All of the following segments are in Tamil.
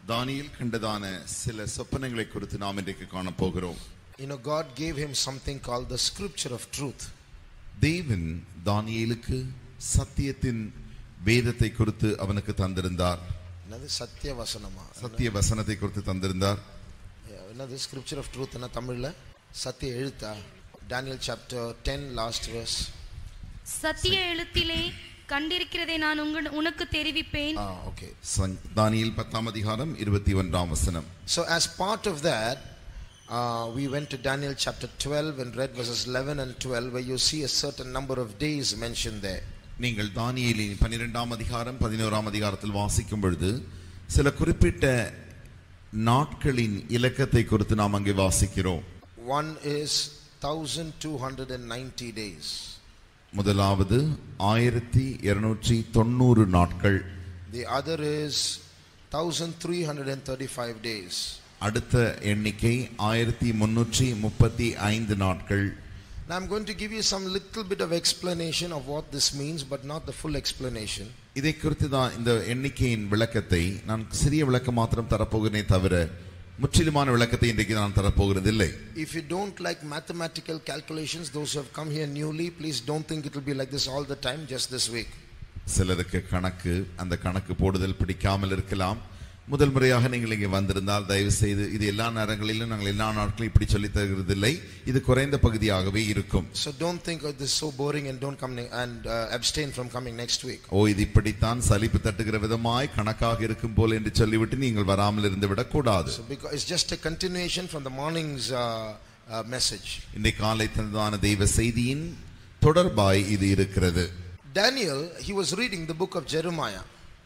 தானியேல் கண்டதான சில சொப்பனங்களை குறித்து நாம் இன்றைக்கு காணப்போகிறோம் You know, God gave him something called the scripture of truth. தேவன் தானியேலுக்கு சத்தியத்தின் வேதத்தை குறித்து அவனுக்கு தந்திருந்தார் என்னது சத்திய வசனமா சத்திய வசனத்தை குறித்து தந்திருந்தார் என்னது ஸ்கிரிப்சர் ஆஃப் ட்ரூத் என்ன தமிழ்ல சத்திய எழுத்தா Daniel chapter ten last verse சத்திய எழுத்திலே கண்டிருக்கிறதை நான் உங்க உனக்கு தெரிவிப்பேன் ஆ ஓகே சங்- தானியேல் பத்தாம் அதிகாரம் இருபத்தி ஒன்றாம் வசனம் So, as part of that, uh, we went to Daniel chapter 12 and read verses 11 and 12, where you see a certain number of days mentioned there. நீங்கள் தானியேலின் பன்னிரெண்டாம் அதிகாரம் பதினோராம் அதிகாரத்தில் வாசிக்கும் பொழுது சில குறிப்பிட்ட நாட்களின் இலக்கத்தை குறித்து நாம் அங்கே வாசிக்கிறோம் One is 1290 days. முதலாவது ஆயிரத்தி இருநூற்றி தொண்ணூறு நாட்கள் The other is 1335 days. அடுத்த எண்ணிக்கை ஆயிரத்தி முன்னூற்றி முப்பத்தி ஐந்து நாட்கள் Now, I'm going to give you some little bit of explanation of what this means, but not the full explanation. இதை குறித்து தான் இந்த எண்ணிக்கையின் விளக்கத்தை நான் சிறிய விளக்கம் மாத்திரம் தரப்போகிறேனே தவிர முற்றிலுமான விளக்கத்தை இன்றைக்கு நான் தரப்போகிறதில்லை If you don't like mathematical calculations, those who have come here newly, please don't think it will be like this all the time, just this week. சிலருக்கு கணக்கு அந்த கணக்கு போடுதல் பிடிக்காமல் இருக்கலாம் முதல் முறையாக நீங்கள் இங்கே வந்திருந்தால் தயவு செய்து இது எல்லா நேரங்களிலும் நாங்கள் எல்லா நாட்களும் இப்படி சொல்லித் தருகிறதில்லை இது குறைந்த பகுதியாகவே இருக்கும் So don't think oh, this is so boring and don't come ne- and uh, abstain from coming next week. ஓ இது இப்படித்தான் சலிப்பு தட்டுகிற விதமாய் கணக்காக இருக்கும் போல் என்று சொல்லிவிட்டு நீங்கள் வராமல் இருந்து விடக்கூடாது So because it's just a continuation from the morning's uh, uh, message. இன்றைக்கு காலை தந்ததான தெய்வ செய்தியின் தொடர்பாய் இது இருக்கிறது Daniel, he was reading the book of Jeremiah.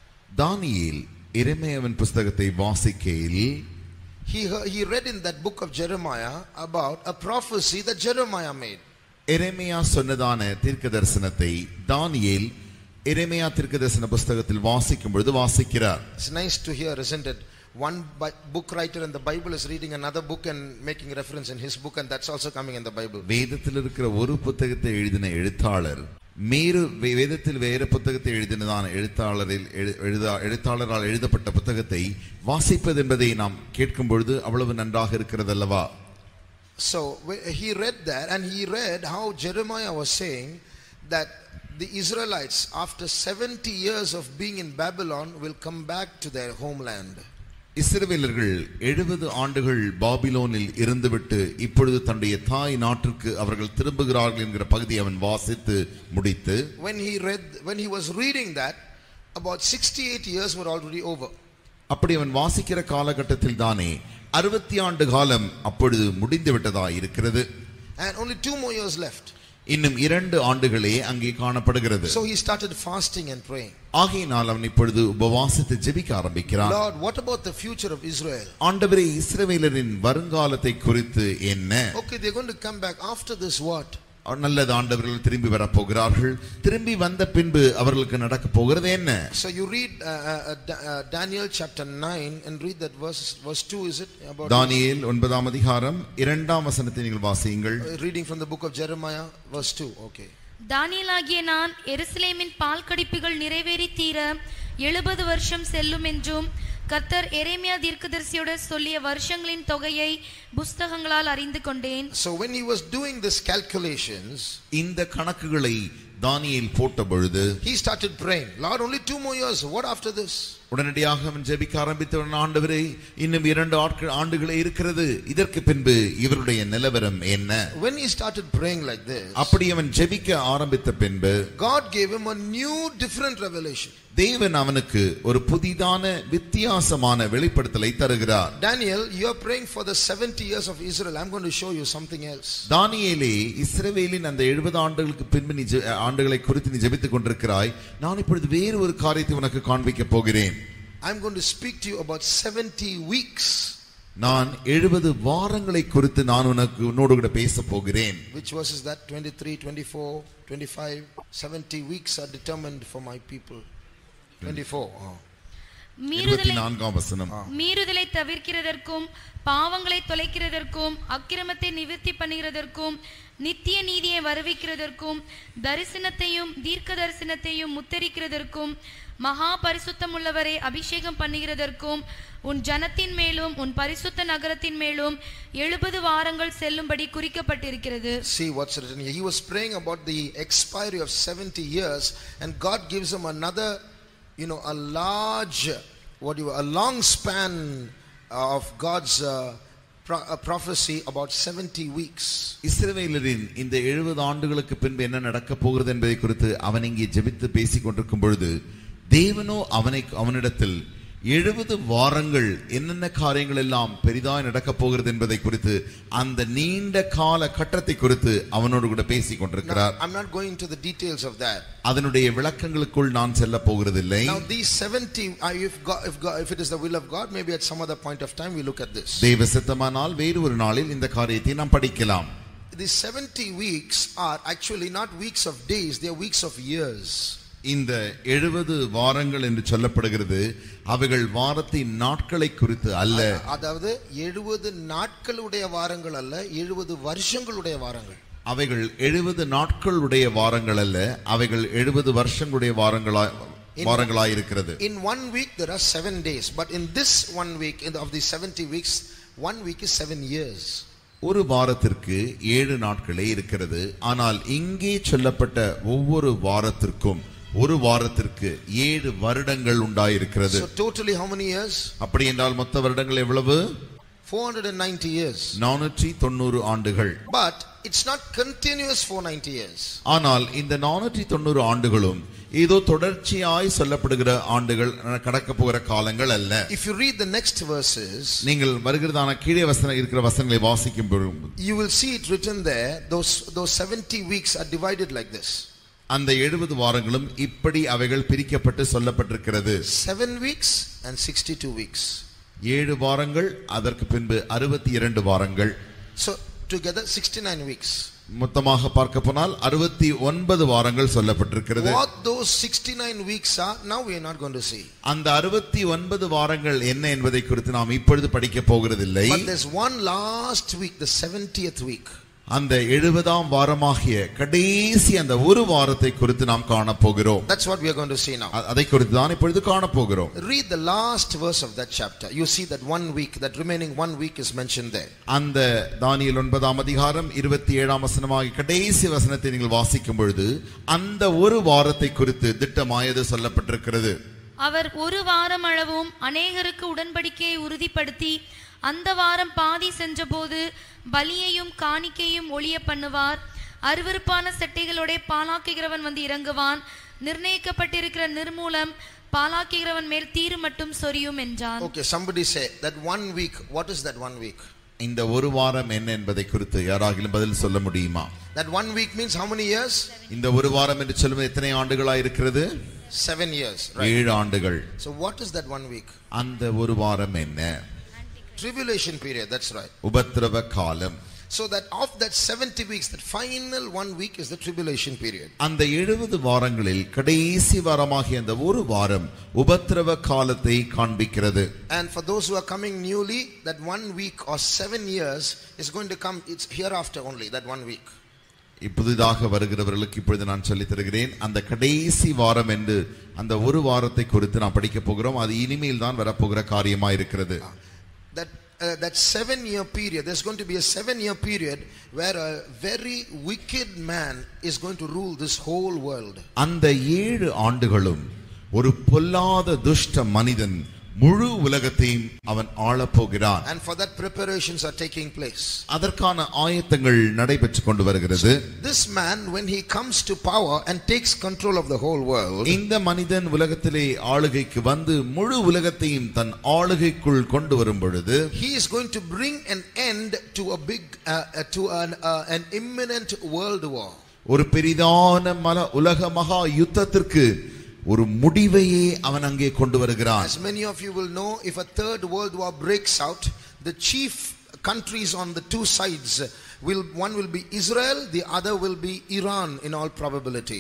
தானியேல் எரேமியாவின் புஸ்தகத்தை வாசிக்கையில் He heard, he read in that book of Jeremiah about a prophecy that Jeremiah made. எரேமியா சொன்னதான தீர்க்க தரிசனத்தை தானியேல் எரேமியா தீர்க்க தரிசன புஸ்தகத்தில் வாசிக்கும் பொழுது வாசிக்கிறார் It's nice to hear, isn't it? One bi- book writer in the Bible is reading another book and making reference in his book, and that's also coming in the Bible. வேதத்தில் இருக்கிற ஒரு புத்தகத்தை எழுதின எழுத்தாளர் மேறு வே- வேதத்தில் வேறு புத்தகத்தை எழுதினதான எழுத்தாளரில் எழு- எழுதா எழுத்தாளரால் எழுதப்பட்ட புத்தகத்தை வாசிப்பது என்பதை நாம் கேட்கும் பொழுது அவ்வளவு நன்றாக இருக்கிறது அல்லவா So wh- he read that, and he read how Jeremiah was saying that the Israelites, after 70 years of being in Babylon, will come back to their homeland. இஸ்ரவேலர்கள் எழுபது ஆண்டுகள் பாபிலோனில் இருந்துவிட்டு இப்பொழுது தன்னுடைய தாய் நாட்டிற்கு அவர்கள் திரும்புகிறார்கள் என்கிற பகுதியை அவன் வாசித்து முடித்து When he read, when he was reading that, about 68 years were already over. அப்படி அவன் வாசிக்கிற காலகட்டத்தில் தானே அறுபத்தி ஆண்டு காலம் அப்பொழுது முடிந்து விட்டதா இருக்கிறது And only two more years left. இன்னும் இரண்டு ஆண்டுகளே அங்கே காணப்படுகிறது So he started fasting and praying. ஆகையினால் அவன் இப்பொழுது உபவாசித்து ஜெபிக்க ஆரம்பிக்கிறான் Lord, what about the future of Israel? ஆண்டவரே இஸ்ரவேலரின் வருங்காலத்தை குறித்து என்ன Okay, they're going to come back. After this, what? நல்லது ஆண்டவர்கள் திரும்பி வரப்போகிறார்கள் திரும்பி வந்த பின்பு அவர்களுக்கு நடக்க போகிறது என்ன So you read uh, uh, uh, Da- uh, Daniel chapter 9 and read that verse, verse 2, is it? About தானியேல் ஒன்பதாம் அதிகாரம் இரண்டாம் வசனத்தை நீங்கள் வாசியுங்கள் uh, reading from the book of Jeremiah, verse 2. Okay. தானியேலாகிய நான் எருசலேமின் பால் கடிப்புகள் நிறைவேறி தீர எழுபது வருஷம் செல்லும் என்றும் கர்த்தர் எரேமியா தீர்க்கதரிசியோட சொல்லிய வருஷங்களின் தொகையை புஸ்தகங்களால் அறிந்து கொண்டேன் So when he was doing this calculations, இந்த கணக்குகளை தானியேல் போட்ட பொழுது he started praying. Lord, only two more years. What after this? உடனடியாக அவன் ஜெபிக்க ஆரம்பித்தவன் ஆண்டவரே இன்னும் இரண்டு ஆட்கள் ஆண்டுகளே இருக்கிறது இதற்கு பின்பு இவருடைய நிலவரம் என்ன When he started praying like this, அப்படி அவன் ஜெபிக்க ஆரம்பித்த பின்பு God gave him a new, different revelation. தேவன் அவனுக்கு ஒரு புதிதான வித்தியாசமான வெளிப்படுத்தலை தருகிறார் Daniel, you are praying for the 70 years of Israel. I'm going to show you something else. தானியேலே இஸ்ரவேலின் அந்த எழுபது ஆண்டுகளுக்கு பின்பு நீ ஜெ- ஆண்டுகளை குறித்து நீ ஜெபித்துக் கொண்டிருக்கிறாய் நான் இப்பொழுது வேறு ஒரு காரியத்தை உனக்கு காண்பிக்க போகிறேன் I'm going to speak to you about 70 weeks. நான் எழுபது வாரங்களை குறித்து நான் உனக்கு உன்னோடு கூட பேச போகிறேன் Which verse is that? 23, 24, 25. 70 weeks are determined for my people. 24. oh. இருபத்தி மீறுதலை நான்காம் வசனம் மீறுதலை தவிர்க்கிறதற்கும் பாவங்களை தொலைக்கிறதற்கும் அக்கிரமத்தை நிவர்த்தி பண்ணுகிறதற்கும் நித்திய நீதியை வருவிக்கிறதற்கும் தரிசனத்தையும் தீர்க்க தரிசனத்தையும் முத்தரிக்கிறதற்கும் மகா பரிசுத்தம் உள்ளவரை அபிஷேகம் பண்ணுகிறதற்கும் உன் ஜனத்தின் மேலும் உன் பரிசுத்த நகரத்தின் மேலும் எழுபது வாரங்கள் செல்லும்படி குறிக்கப்பட்டிருக்கிறது See what's written here. He was praying about the expiry of 70 years, and God gives him another, you know, a large, what do you, a long span of God's uh, pro- uh, prophecy about 70 weeks. இஸ்ரவேலரின் இந்த எழுபது ஆண்டுகளுக்கு பின்பு என்ன நடக்கப் போகிறது என்பதை குறித்து அவன் இங்கே ஜெபித்து பேசிக் கொண்டிருக்கும் பொழுது தேவனோ அவனை அவனிடத்தில் எழுபது வாரங்கள் என்னென்ன காரியங்கள் எல்லாம் பெரிதாய் நடக்கப் போகிறது என்பதை குறித்து அந்த நீண்ட கால கட்டத்தை குறித்து அவனோடு கூட பேசிக் Now, கொண்டிருக்கிறார் I'm not going into the details of that. அதனுடைய விளக்கங்களுக்குள் நான் செல்ல போகிறதில்லை Now, these 70, uh, if, God, if, God, if it is the will of God, maybe at some other point of time we look at this. தேவ சித்தமானால் வேறு ஒரு நாளில் இந்த காரியத்தை நாம் படிக்கலாம் These 70 weeks are actually not weeks of days, they are weeks of years. இந்த எழுபது வாரங்கள் என்று சொல்லப்படுகிறது அவைகள் வாரத்தின் நாட்களை குறித்து அல்ல அதாவது எழுபது நாட்களுடைய வாரங்கள் அல்ல எழுபது வருஷங்களுடைய வாரங்கள் அவைகள் எழுபது நாட்களுடைய வாரங்கள் அல்ல அவைகள் எழுபது வருஷங்களுடைய வாரங்களா வாரங்களாயிருக்கிறது In one week there are seven days, but in this one week, in the, of the 70 weeks, one week is seven years. ஒரு வாரத்திற்கு ஏழு நாட்களே இருக்கிறது ஆனால் இங்கே சொல்லப்பட்ட ஒவ்வொரு வாரத்திற்கும் ஒரு வாரத்திற்கு ஏழு வருடங்கள் உண்டாயிருக்கிறது So totally how many years? அப்படி என்றால் மொத்த வருடங்கள் எவ்வளவு 490 years. நானூற்றி தொண்ணூறு ஆண்டுகள் But it's not continuous 490 years. ஆனால் இந்த நானூற்றி தொண்ணூறு ஆண்டுகளும் ஏதோ தொடர்ச்சியாய் சொல்லப்படுகிற ஆண்டுகள் கடக்க போகிற காலங்கள் அல்ல If you read the next verses, நீங்கள் வருகிறதான கீழே வசனம் இருக்கிற வசனங்களை வாசிக்கும் பொழுது you will see it written there. Those, those 70 weeks are divided like this. அந்த எழுபது வாரங்களும் இப்படி அவைகள் பிரிக்கப்பட்டு சொல்லப்பட்டிருக்கிறது Seven weeks and 62 weeks. ஏழு வாரங்கள் அதற்கு பின்பு அறுபத்தி இரண்டு வாரங்கள் So together 69 weeks. மொத்தமாக பார்க்க போனால் அறுபத்தி ஒன்பது வாரங்கள் சொல்லப்பட்டிருக்கிறது What those 69 weeks are, now we are not going to see. அந்த அறுபத்தி ஒன்பது வாரங்கள் என்ன என்பதை குறித்து நாம் இப்பொழுது படிக்க போகிறதில்லை But there's one last week, the 70th week. அந்த எழுபதாம் வாரமாகிய கடைசி அந்த ஒரு வாரத்தை குறித்து நாம் காண போகிறோம் That's what we are going to see now. அ- அதை குறித்து தான் இப்பொழுது காண போகிறோம் Read the last verse of that chapter. You see that one week, that remaining one week is mentioned there. அந்த தானியல் ஒன்பதாம் அதிகாரம் இருபத்தி ஏழாம் வசனமாகி கடைசி வசனத்தை நீங்கள் வாசிக்கும் பொழுது அந்த ஒரு வாரத்தை குறித்து திட்டமாயது சொல்லப்பட்டிருக்கிறது அவர் ஒரு வாரம் அளவும் அநேகருக்கு உடன்படிக்கையை உறுதிப்படுத்தி அந்த வாரம் பாதி சென்றபோது பலியையும் காணிக்கையும் ஒளிய பண்ணுவார் அருவருப்பான செட்டைகளோட பாலாக்குகிறவன் வந்து இறங்குவான் நிர்ணயிக்கப்பட்டிருக்கிற நிர்மூலம் பாலாக்குகிறவன் மேல் தீரு மட்டும் சொரியும் என்றான் Okay, somebody say that one week. What is that one week? இந்த ஒரு வாரம் என்ன என்பதை குறித்து யாராகிலும் பதில் சொல்ல முடியுமா That one week means how many years? இந்த ஒரு வாரம் என்று சொல்லுவது எத்தனை ஆண்டுகளா இருக்கிறது Seven years, right? ஏழு ஆண்டுகள் So what is that one week? அந்த ஒரு வாரம் என்ன Tribulation period, that's right. உபத்திரவ காலம் So that of that 70 weeks, that final one week is the tribulation period. அந்த எழுபது வாரங்களில் கடைசி வாரமாகிய அந்த ஒரு வாரம் உபத்திரவ காலத்தை காண்பிக்கிறது And for those who are coming newly, that one week or seven years is going to come, it's hereafter only, that one week. புதிதாக வருகிறவர்களுக்கு இப்பொழுது நான் சொல்லித் தருகிறேன் அந்த கடைசி வாரம் என்று அந்த ஒரு வாரத்தை குறித்து நாம் படிக்க போகிறோம் அது இனிமேல் தான் வரப்போகிற காரியமா இருக்கிறது That, uh, that seven year period, there's going to be a seven year period where a very wicked man is going to rule this whole world. அந்த ஏழு ஆண்டுகளும் ஒரு பொல்லாத துஷ்ட மனிதன் முழு உலகத்தையும் அவன் ஆளப் போகிறான் And for that, preparations are taking place. அதற்கான ஆயத்தங்கள் நடைபெற்றுக் கொண்டு வருகிறது This man, when he comes to power and takes control of the whole world, இந்த மனிதன் உலகத்திலே ஆளுகைக்கு வந்து முழு உலகத்தையும் தன் ஆளுகைக்குள் கொண்டு வரும் பொழுது he is going to bring an end to a big, uh, uh, to an, uh, an imminent world war. ஒரு பெரிதான மல உலக மகா யுத்தத்திற்கு ஒரு முடிவையே அவன் அங்கே கொண்டு வருகிறான் As many of you will know, if a third world war breaks out, the chief countries on the two sides will one will be Israel, the other will be Iran in all probability.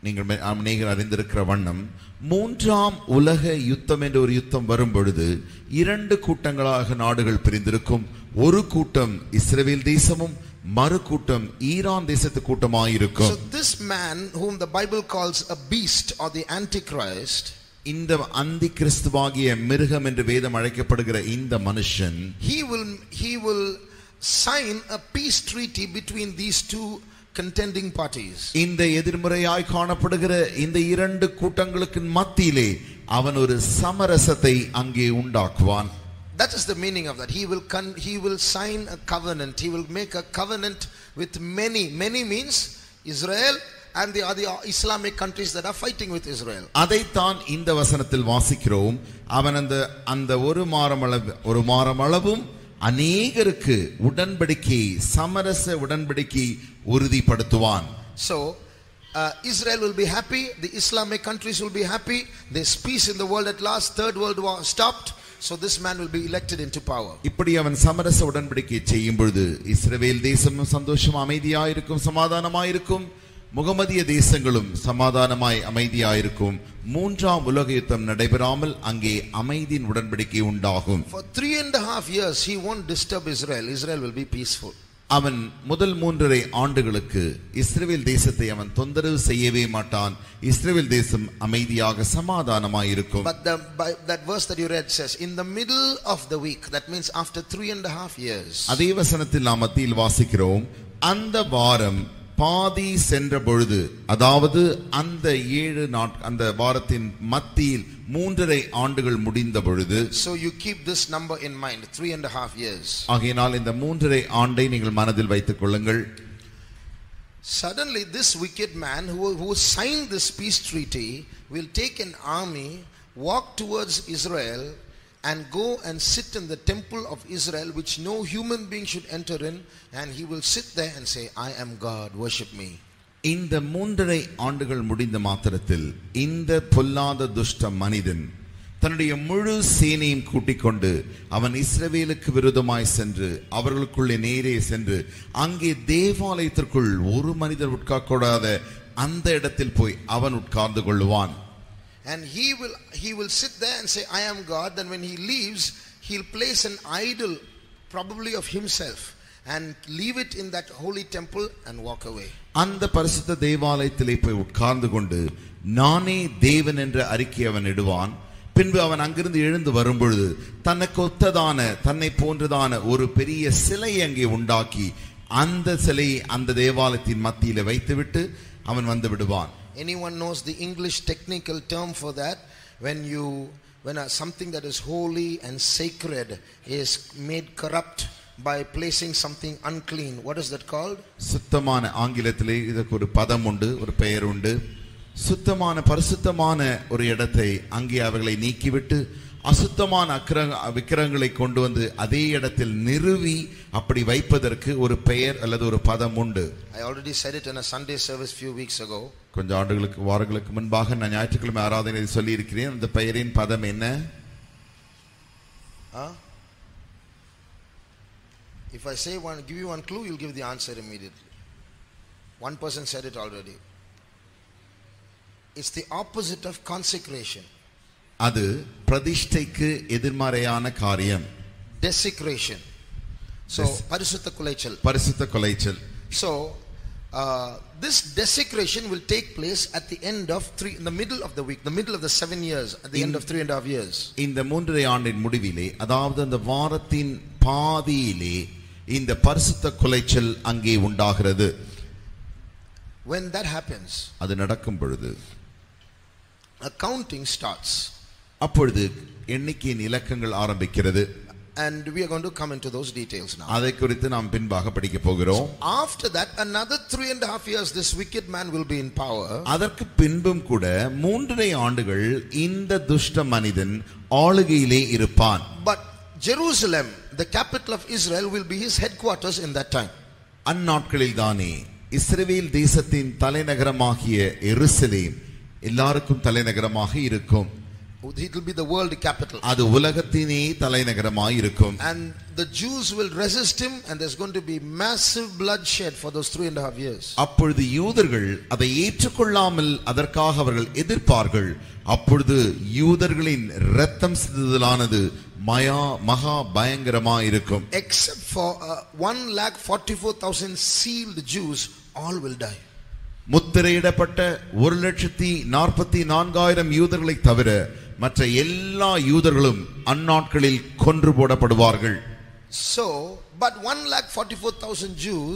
நீங்கள் மே- அநேகர் அறிந்திருக்கிற வண்ணம் மூன்றாம் உலக யுத்தம் என்ற ஒரு யுத்தம் வரும் பொழுது இரண்டு கூட்டங்களாக நாடுகள் பிரிந்திருக்கும் ஒரு கூட்டம் இஸ்ரவேல் தேசமும் மறு கூட்டம் ஈரான் தேசத்து கூட்டமாயிருக்கும் So this man whom the Bible calls a beast or the antichrist, இந்த அந்தி கிறிஸ்துவாகிய மிருகம் என்று வேதம் அழைக்கப்படுகிற இந்த மனுஷன் he will he will sign a peace treaty between these two contending parties. இந்த எதிர்மறையாய் காணப்படுகிற இந்த இரண்டு கூட்டங்களுக்கு மத்தியிலே அவன் ஒரு சமரசத்தை அங்கே உண்டாக்குவான் That is the meaning of that. He will con- he will sign a covenant. He will make a covenant with many. Many means Israel and the other Islamic countries that are fighting with Israel. அதைத்தான் இந்த வசனத்தில் வாசிக்கிறோம் அவன் அந்த அந்த ஒரு மாறமளவு ஒரு மாறமளவும் அநேகருக்கு உடன்படிக்கை சமரச உடன்படிக்கை உறுதிப்படுத்துவான் So uh, Israel will be happy. The Islamic countries will be happy. There's peace in the world at last. Third World War stopped. So this man will be elected into power. இப்படி அவன் சமரச உடன்படிக்கை செய்யும் பொழுது இஸ்ரவேல் தேசமும் சந்தோஷம் அமைதியாயிருக்கும் சமாதானமாயிருக்கும் முகமதிய தேசங்களும் சமாதானமாய் அமைதியாயிருக்கும் மூன்றாம் உலக யுத்தம் நடைபெறாமல் அங்கே அமைதியின் உடன்படிக்கை உண்டாகும் For three and a half years, he won't disturb Israel. Israel will be peaceful. அவன் முதல் மூன்றரை ஆண்டுகளுக்கு இஸ்ரவேல் தேசத்தை அவன் தொந்தரவு செய்யவே மாட்டான் இஸ்ரவேல் தேசம் அமைதியாக சமாதானமாயிருக்கும் But the, by, that verse that you read says, in the middle of the week, that means after three and a half years, அதே வசனத்தில் நாம் மத்தியில் வாசிக்கிறோம் அந்த வாரம் பாதி சென்ற பொழுது அதாவது அந்த ஏழு நாட் அந்த வாரத்தின் மத்தியில் மூன்றரை ஆண்டுகள் முடிந்த பொழுது so you keep this number in mind, three and a half years. ஆகையினால் இந்த மூன்றரை ஆண்டை நீங்கள் மனதில் வைத்துக் கொள்ளுங்கள் Suddenly, this wicked man who, who signed this peace treaty will take an army, walk towards Israel, and go and sit in the temple of Israel, which no human being should enter in, and he will sit there and say, I am God, worship me. இந்த மூன்றரை ஆண்டுகள் முடிந்த மாத்திரத்தில் இந்த பொல்லாத துஷ்ட மனிதன் தன்னுடைய முழு சேனையும் கூட்டிக் கொண்டு அவன் இஸ்ரவேலுக்கு விரோதமாய் சென்று அவர்களுக்குள்ளே நேரே சென்று அங்கே தேவாலயத்திற்குள் ஒரு மனிதர் உட்காரக்கூடாத அந்த இடத்தில் போய் அவன் உட்கார்ந்து கொள்ளுவான் And he will he will sit there and say, I am God. Then when he leaves, he'll place an idol, probably of himself, and leave it in that holy temple and walk away. அந்த பரிசுத்த தேவாலயத்திலே போய் உட்கார்ந்து கொண்டு நானே தேவன் என்ற அறிக்கை அவன் இடுவான் பின்பு அவன் அங்கிருந்து எழுந்து வரும்பொழுது தனக்கு ஒத்ததான தன்னை போன்றதான ஒரு பெரிய சிலை அங்கே உண்டாக்கி அந்த சிலையை அந்த தேவாலயத்தின் மத்தியில வைத்துவிட்டு அவன் வந்து விடுவான் Anyone knows the English technical term for that? When you when a, something that is holy and sacred is made corrupt by placing something unclean. What is that called? சுத்தமான ஆங்கிலத்திலே இதற்கு ஒரு பதம் உண்டு ஒரு பெயர் உண்டு சுத்தமான பரிசுத்தமான ஒரு இடத்தை அங்கே அவர்களை நீக்கிவிட்டு அசுத்தமான அக்கிர விக்கிரகங்களை கொண்டு வந்து அதே இடத்தில் நிறுவி அப்படி வைப்பதற்கு ஒரு பெயர் அல்லது ஒரு பதம் உண்டு I already said it in a Sunday service few weeks ago. கொஞ்சம் ஆண்டுகளுக்கு வாரங்களுக்கு முன்பாக நான் ஞாயிற்றுக்கிழமை ஆராதனை சொல்லி இருக்கிறேன் அந்த பெயரின் பதம் என்ன Huh? If I say one, give you one clue, you'll give the answer immediately. One person said it already. It's the opposite of consecration. அது பிரதிஷ்டைக்கு எதிர்மறையான காரியம் Desecration. So, Des- parisutta kulaichal. பரிசுத்த கொலைச்சல் So, uh, this desecration will take place at the end of three, in the middle of the week, the middle of the seven years, at the end of three and a half years. இந்த மூன்றரை ஆண்டின் முடிவிலே அதாவது அந்த வாரத்தின் பாதியிலே இந்த பரிசுத்த கொலைச்சல் அங்கே உண்டாகிறது When that happens, அது நடக்கும் பொழுது accounting starts. அப்பொழுது எண்ணிக்கையின் இலக்கங்கள் ஆரம்பிக்கிறது And we are going to come into those details now. அதை குறித்து நாம் பின்பாக படிக்க போகிறோம் After that, another three and a half years, this wicked man will be in power. அதற்கு பின்பும் கூட மூன்றரை ஆண்டுகள் இந்த துஷ்ட மனிதன் ஆளுகையிலே இருப்பான் But Jerusalem, the capital of Israel, will be his headquarters in that time. அந்நாட்களில் தானே இஸ்ரவேல் தேசத்தின் தலைநகரமாகிய எருசலேம் எல்லாருக்கும் தலைநகரமாக இருக்கும் It will be the world capital. அது உலகத்தினே தலைநகரமாய் இருக்கும் And the Jews will resist him, and there's going to be massive bloodshed for those three and a half years. அப்பொழுது யூதர்கள் அதை ஏற்றுக்கொள்ளாமல் அதற்காக அவர்கள் எதிர்ப்பார்கள் அப்பொழுது யூதர்களின் இரத்தம் சிந்துதலானது மயா மகா பயங்கரமா இருக்கும் Except for uh, 1 lakh 44,000 sealed Jews, all will die. முத்திரையிடப்பட்ட ஒரு லட்சத்தி நாற்பத்தி நான்காயிரம் யூதர்களை தவிர மற்ற எல்லா யூதர்களும் அந்நாட்களில் கொன்று போடப்படுவார்கள் So, but 1 lakh 44,000 Jews,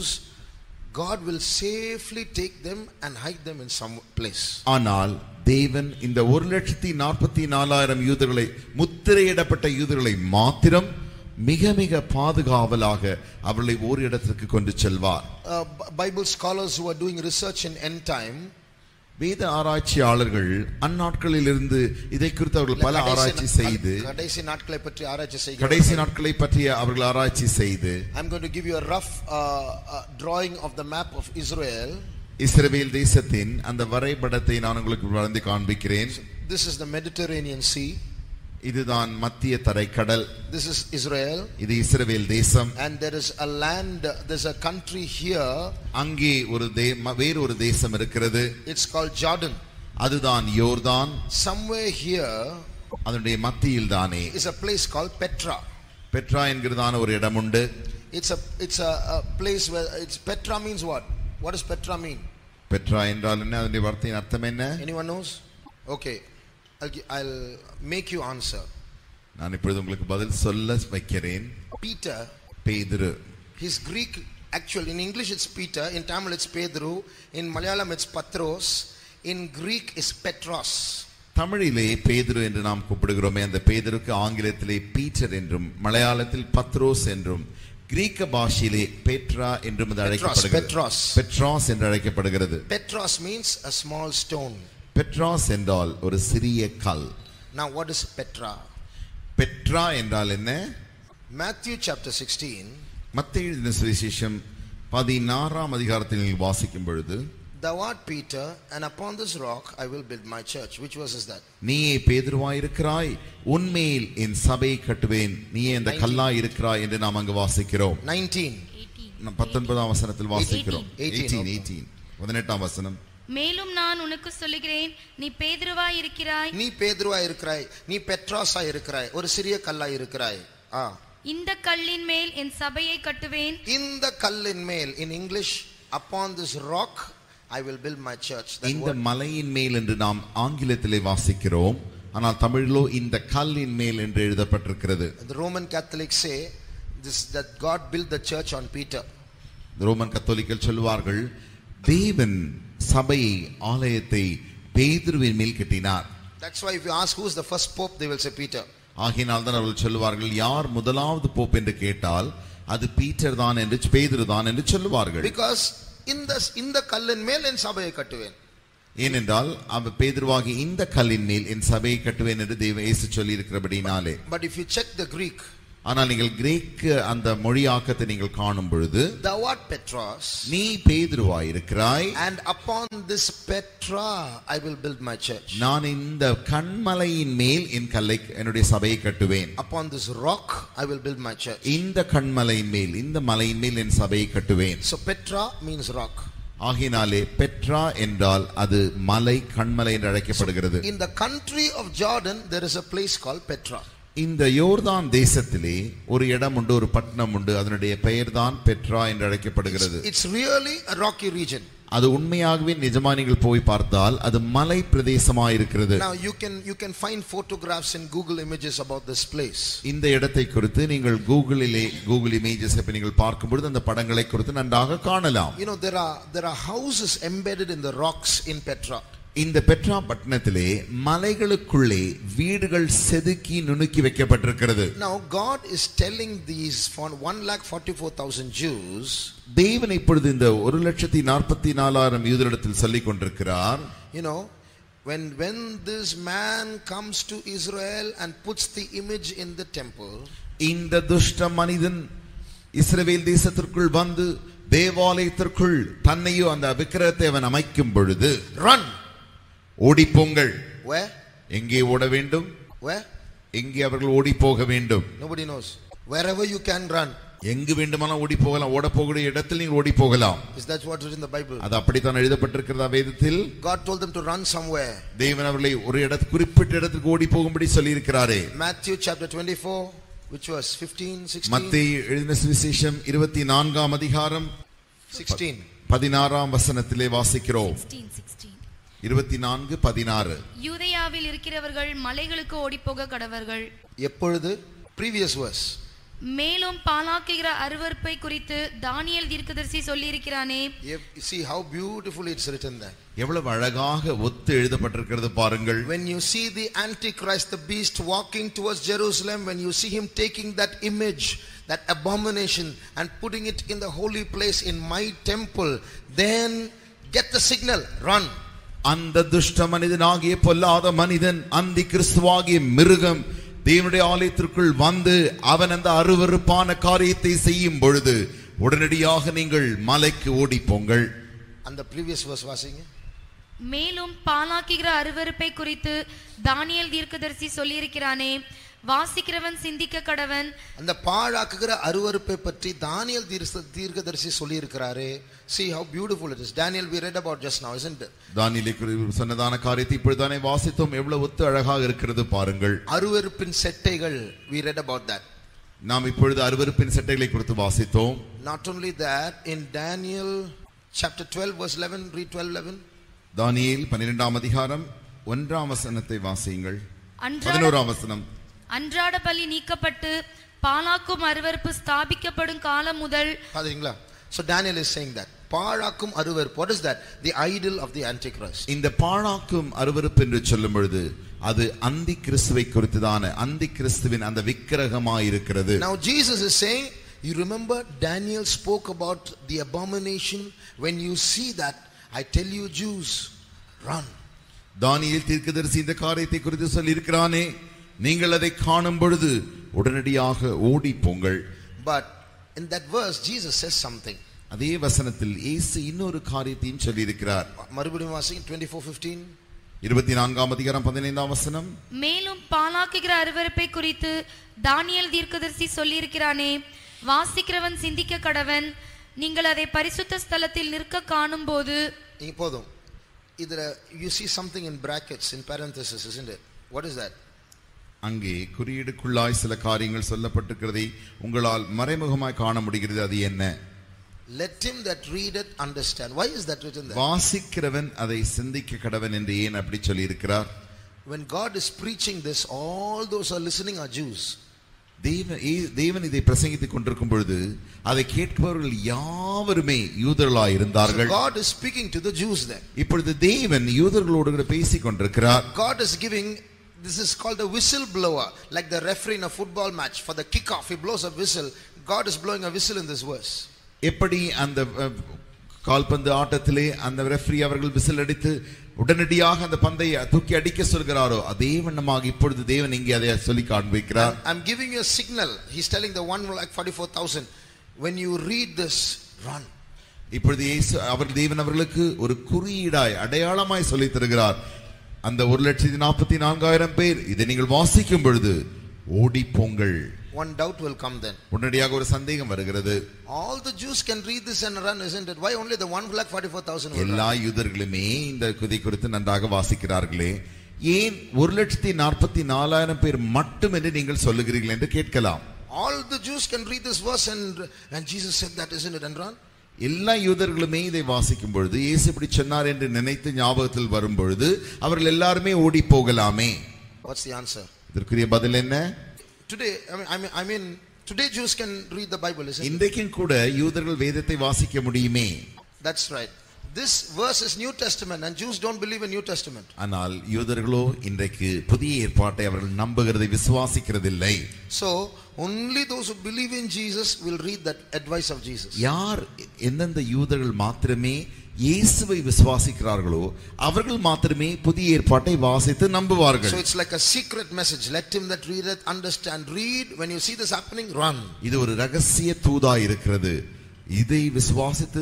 God will safely take them and hide them in some place. ஆனால் தேவன் இந்த ஒரு லட்சத்தி நாற்பத்தி நாலாயிரம் யூதர்களை முத்திரையிடப்பட்ட யூதர்களை மாத்திரம் மிக மிக பாதுகாவலாக அவர்களை ஒரு இடத்திற்கு கொண்டு செல்வார் Uh, B- Bible scholars who are doing research in end time, வேத ஆராய்ச்சியாளர்கள் அந்நாட்களில் இருந்து இதை குறித்து அவர்கள் பல ஆராய்ச்சி செய்து கடைசி நாட்களை பற்றி ஆராய்ச்சி செய்கிறார்கள். கடைசி நாட்களை பற்றிய அவர்கள் ஆராய்ச்சி செய்து I'm going to give you a rough uh, uh, drawing of the map of Israel. இஸ்ரவேல் தேசத்தின் அந்த வரைபடத்தை நான் உங்களுக்கு வளர்ந்து காண்பிக்கிறேன் This is the Mediterranean Sea. இதுதான் மத்திய தரைக்கடல் This is Israel. இது இஸ்ரவேல் தேசம் And there is a land, there's a country here. அங்கே ஒரு தே ம- வேறு ஒரு தேசம் இருக்கிறது It's called Jordan. அதுதான் யோர்தான் Somewhere here அதனுடைய மத்தியில் தானே is a place called Petra. Petra என்கிறதான ஒரு இடம் உண்டு It's a it's a, a place where it's Petra means what? What does Petra mean? Petra என்றால் என்ன அதனுடைய வார்த்தையின் அர்த்தம் என்ன Anyone knows? Okay, I'll, gi- I'll make you answer. நான் இப்பொழுது உங்களுக்கு பதில் சொல்ல வைக்கிறேன் Peter, பேதுரு his Greek actual in English it's Peter, in Tamil it's Pedro, in Malayalam it's Patros, in Greek is Petros. தமிழிலே பேதுரு என்று நாம் கூப்பிடுகிறோமே அந்த பேதுருக்கு ஆங்கிலத்திலே பீட்டர் என்றும் மலையாளத்தில் பத்ரோஸ் என்றும் கிரீக்க பாஷையிலே பெட்ரா என்றும் இது அழைக்கப்படுகிறது Petros. பெட்ராஸ் என்று அழைக்கப்படுகிறது Petros means a small stone. பெட்ராஸ் என்றால் ஒரு சிறிய கல் Now what is Petra? Petra என்றால் என்ன Matthew chapter 16, மத்திய எழுதின சுவிசேஷம் பதினாறாம் அதிகாரத்தில் நீங்கள் வாசிக்கும் பொழுது thou art Peter, and upon this rock I will build my church. Which verse is that? நீயே பேதுருவாயிருக்கிறாய் உன்மேல் என் சபையை கட்டுவேன் நீயே அந்த கல்லாய் இருக்கிறாய் என்று நாம் அங்கு வாசிக்கிறோம் 19. நாம் பத்தொன்பதாம் வசனத்தில் வாசிக்கிறோம் 18, எயிட்டீன் எயிட்டீன் பதினெட்டாம் வசனம் மேலும் நான் உனக்கு சொல்லுகிறேன் நீ பேதுருவாய் இருக்கிறாய் நீ பேதுருவா இருக்கிறாய் நீ பெட்ராஸா இருக்கிறாய் ஒரு சிறிய கல்லா இருக்கிறாய் ஆ இந்த கல்லின் மேல் என் சபையை கட்டுவேன் இந்த கல்லின் மேல் in english upon this rock i will build my church that இந்த word, மலையின் மேல் என்று நாம் ஆங்கிலத்திலே வாசிக்கிறோம் ஆனால் தமிழிலோ இந்த கல்லின் மேல் என்று எழுதப்பட்டிருக்கிறது the roman catholics say this that god built the church on peter Roman கத்தோலிக்கல் சொல்வார்கள் தேவன் சபையை ஆலயத்தை பேதுருவின் மேல் கட்டினார் that's why if you ask who is the first pope they will say peter ஆகினால் தான் அவர்கள் சொல்லுவார்கள் யார் முதலாவது போப் என்று கேட்டால் அது பீட்டர் தான் என்று பேதுரு தான் என்று சொல்லுவார்கள் because இந்த இந்த கல்லின் மேல் என் சபையை கட்டுவேன் ஏனென்றால் அவர் பேதுருவாகி இந்த கல்லின் மேல் என் சபையை கட்டுவேன் என்று தேவ இயேசு சொல்லி இருக்கிறபடினாலே but if you check the greek ஆனால் நீங்கள் கிரேக்க அந்த மொழியாக்கத்தை நீங்கள் காணும் பொழுது thou art petros நீ பேதுருவாய் இருக்கிறாய் and upon this petra i will build my church நான் இந்த கண்மலையின் மேல் என் கல்லை என்னுடைய சபையை கட்டுவேன் upon this rock i will build my church இந்த கண்மலையின் மேல் இந்த மலையின் மேல் என் சபையை கட்டுவேன் so petra means rock ஆகினாலே பெட்ரா என்றால் அது மலை கண்மலை என்று அழைக்கப்படுகிறது in the country of jordan there is a place called petra இந்த யோர்தான் தேசத்திலே ஒரு இடம் உண்டு ஒரு பட்டணம் உண்டு அதனுடைய பெயர்தான் பெட்ரா என்று அழைக்கப்படுகிறது it's really a rocky region அது உண்மையாகவே நிஜமா நீங்கள் போய் பார்த்தால் அது மலை பிரதேசமாக இருக்கிறது now you can you can find photographs in google images about this place இந்த இடத்தை குறித்து நீங்கள் கூகுளிலே கூகுள் இமேஜஸ் நீங்கள் பார்க்கும் பொழுது அந்த படங்களை குறித்து நன்றாக காணலாம் you know there are there are houses embedded in the rocks in petra இந்த பெட்ரா பட்டணத்திலே மலைகளுக்குள்ளே வீடுகள் செதுக்கி நுணுக்கி வைக்கப்பட்டிருக்கிறது now god is telling these for 1 lakh 44000 jews தேவன் இப்பொழுது இந்த ஒரு லட்சத்தி நாற்பத்தி நாலாயிரம் யூதரிடத்தில் சொல்லிக் கொண்டிருக்கிறார் you know when when this man comes to israel and puts the image in the temple இந்த துஷ்ட மனிதன் இஸ்ரவேல் தேசத்திற்குள் வந்து தேவாலயத்திற்குள் தன்னையோ அந்த விக்கிரகத்தை அவன் அமைக்கும் பொழுது run ஓடிப்போங்கள் where எங்கே ஓட வேண்டும் Where? எங்கே அவர்கள் ஓடி போக வேண்டும் Nobody knows. Wherever you can run. எங்கு வேண்டுமானால் ஓடி போகலாம் ஓட போகிற இடத்தில் நீங்கள் ஓடி போகலாம் Is that what's written in the Bible? அது அப்படித்தான் எழுதப்பட்டிருக்கிறதா வேதத்தில் God told them to run somewhere. தேவன் அவர்களை ஒரு இடத்து குறிப்பிட்ட இடத்துக்கு ஓடி போகும்படி சொல்லி இருக்கிறாரே Matthew chapter 24, which was 15, 16, மத்திய எழுதின சுவிசேஷம் இருபத்தி நான்காம் அதிகாரம் 16. பதினாறாம் வசனத்திலே வாசிக்கிறோம் 16, 16. இருபத்தி நான்கு பதினாறு யூதேயாவில் இருக்கிறவர்கள் மலைகளுக்கு ஓடிப்போக கடவர்கள் எப்பொழுது previous verse மேலும் பாலாக்குகிற அருவருப்பை குறித்து தானியேல் தீர்க்கதரிசி சொல்லியிருக்கிறானே If- see how beautifully it's written there எவ்வளவு அழகாக ஒத்து எழுதப்பட்டிருக்கிறது பாருங்கள் when you see the antichrist the beast walking towards jerusalem when you see him taking that image that abomination and putting it in the holy place in my temple then get the signal run அந்த துஷ்ட மனிதனாகிய பொல்லாத மனிதன் அந்தி கிறிஸ்துவாகிய மிருகம் தேவனுடைய ஆலயத்திற்குள் வந்து அவன் அந்த அருவருப்பான காரியத்தை செய்யும் பொழுது உடனடியாக நீங்கள் மலைக்கு ஓடி போங்கள் and the previous verse வாசிங்க மேலும் பாலாக்குகிற அருவருப்பை குறித்து தானியேல் தீர்க்கதரிசி சொல்லியிருக்கிறானே வாசிக்கிறவன் சிந்திக்க கடவன் அந்த பாழாக்குகிற அருவருப்பை பற்றி தானியல் தீர்க்க தீர்க்கதரிசி சொல்லியிருக்கிறாரே see how beautiful it is daniel we read about just now isn't it தானியேலை குறித்து சொன்னதான காரியத்தை இப்பொழுதுதானே வாசித்தோம் எவ்வளவு ஒத்து அழகாக இருக்கிறது பாருங்கள் அருவருப்பின் செட்டைகள் we read about that நாம் இப்பொழுது அருவருப்பின் சட்டைகளை குறித்து வாசித்தோம் not only that in daniel chapter 12 verse 11 read 12 11 தானியேல் பன்னிரெண்டாம் அதிகாரம் ஒன்றாம் வசனத்தை வாசியுங்கள் அன்றாட பதினோராம் வசனம் அன்றாட பலி நீக்கப்பட்டு பாலாக்கும் அருவருப்பு ஸ்தாபிக்கப்படும் காலம் முதல் பாத்தீங்களா so daniel is saying that பாழாக்கும் அருவருப்பு what is that the idol of the antichrist இந்த பாழாக்கும் அருவருப்பு என்று சொல்லும் பொழுது அது அந்தி கிறிஸ்துவை குறித்துதான அந்தி கிறிஸ்துவின் அந்த விக்கிரகமாயிருக்கிறது now jesus is saying you remember daniel spoke about the abomination when you see that i tell you jews run தானியேல் தீர்க்கதரிசி இந்த காரியத்தை குறித்து சொல்லியிருக்கிறானே நீங்கள் அதை காணும் பொழுது உடனடியாக ஓடி போங்கள் but in that verse jesus says something அதே வசனத்தில் இயேசு இன்னொரு காரியத்தையும் சொல்லியிருக்கிறார் மறுபடியும் வாசிங்க 24:15 இருபத்தி நான்காம் அதிகாரம் பதினைந்தாம் வசனம் மேலும் பாலாக்குகிற அருவருப்பை குறித்து தானியேல் தீர்க்கதரிசி சொல்லியிருக்கிறானே வாசிக்கிறவன் சிந்திக்க கடவன் நீங்கள் அதை பரிசுத்த ஸ்தலத்தில் நிற்க காணும்போது இங்க போதும் இதுல you see something in brackets in parenthesis isn't it what is that அங்கே குறியீடுக்குள்ளாய் சில காரியங்கள் சொல்லப்பட்டிருக்கிறதை உங்களால் மறைமுகமாய் காண முடிகிறது அது என்ன let him that readeth understand why is that written there வாசிக்கிறவன் அதை சிந்திக்க கடவன் என்று ஏன் அப்படி சொல்லியிருக்கிறார் when god is preaching this all those who are listening are jews தேவன் ஏ- தேவன் இதை பிரசங்கித்துக் கொண்டிருக்கும் பொழுது அதை கேட்பவர்கள் யாவருமே யூதர்களாய் so இருந்தார்கள் god is speaking to the jews then இப்பொழுது தேவன் யூதர்களோடு கூட பேசிக் கொண்டிருக்கிறார் god is giving this is called a whistle blower like the referee in a football match for the kickoff he blows a whistle god is blowing a whistle in this verse எப்படி அந்த அஹ், கால்பந்து ஆட்டத்திலே அந்த ரெஃப்ரி அவர்கள் விசில் அடித்து உடனடியாக அந்த பந்தை தூக்கி அடிக்க சொல்கிறாரோ அதே வண்ணமாக இப்பொழுது தேவன் இங்கே அதை சொல்லி காண்பிக்கிறார் I'm giving you a signal. He's telling the one like 44,000. When you read this, run. இப்பொழுது இயேசு அவர் தேவன் அவர்களுக்கு ஒரு குறியீடாய் அடையாளமாய் சொல்லித் தருகிறார் அந்த ஒரு லட்சத்தி நாற்பத்தி நான்காயிரம் பேர் இதை நீங்கள் வாசிக்கும் பொழுது ஓடி போங்கள் One doubt will come then. உடனடியாக ஒரு சந்தேகம் வருகிறது All the Jews can read this and run, isn't it? Why only the one lakh 44,000 will run? எல்லா யூதர்களுமே இந்த குதி குறித்து நன்றாக வாசிக்கிறார்களே ஏன் ஒரு லட்சத்தி நாற்பத்தி நாலாயிரம் பேர் மட்டும் என்று நீங்கள் சொல்லுகிறீர்கள் என்று கேட்கலாம் All the Jews can read this verse and, and Jesus said that, isn't it? And run. எல்லா யூதர்களுமே இதை வாசிக்கும் பொழுது இயேசு இப்படி சொன்னார் என்று நினைத்து ஞாபகத்தில் வரும் பொழுது அவர்கள் எல்லாருமே ஓடி போகலாமே What's the answer? இதற்குரிய பதில் என்ன Today, I mean, I mean, I mean today Jews can read the Bible, isn't it? இன்றைக்கும் கூட யூதர்கள் வேதத்தை வாசிக்க முடியுமே That's right. This verse is New Testament and Jews don't believe in New Testament. ஆனால் யூதர்களோ இன்றைக்கு புதிய ஏற்பாட்டை அவர்கள் நம்புகிறதை விசுவாசிக்கிறதில்லை So, only those who believe in Jesus will read that advice of Jesus. யார் எந்தெந்த யூதர்கள் மாத்திரமே இயேசுவை விசுவாசிக்கிறார்களோ அவர்கள் மாத்திரமே புதிய ஏற்பாட்டை வாசித்து நம்புவார்கள் So it's like a secret message. Let him that readeth understand. Read. When you see this happening, run. இது ஒரு ரகசிய தூதாய் இருக்கிறது இதை விசுவாசித்து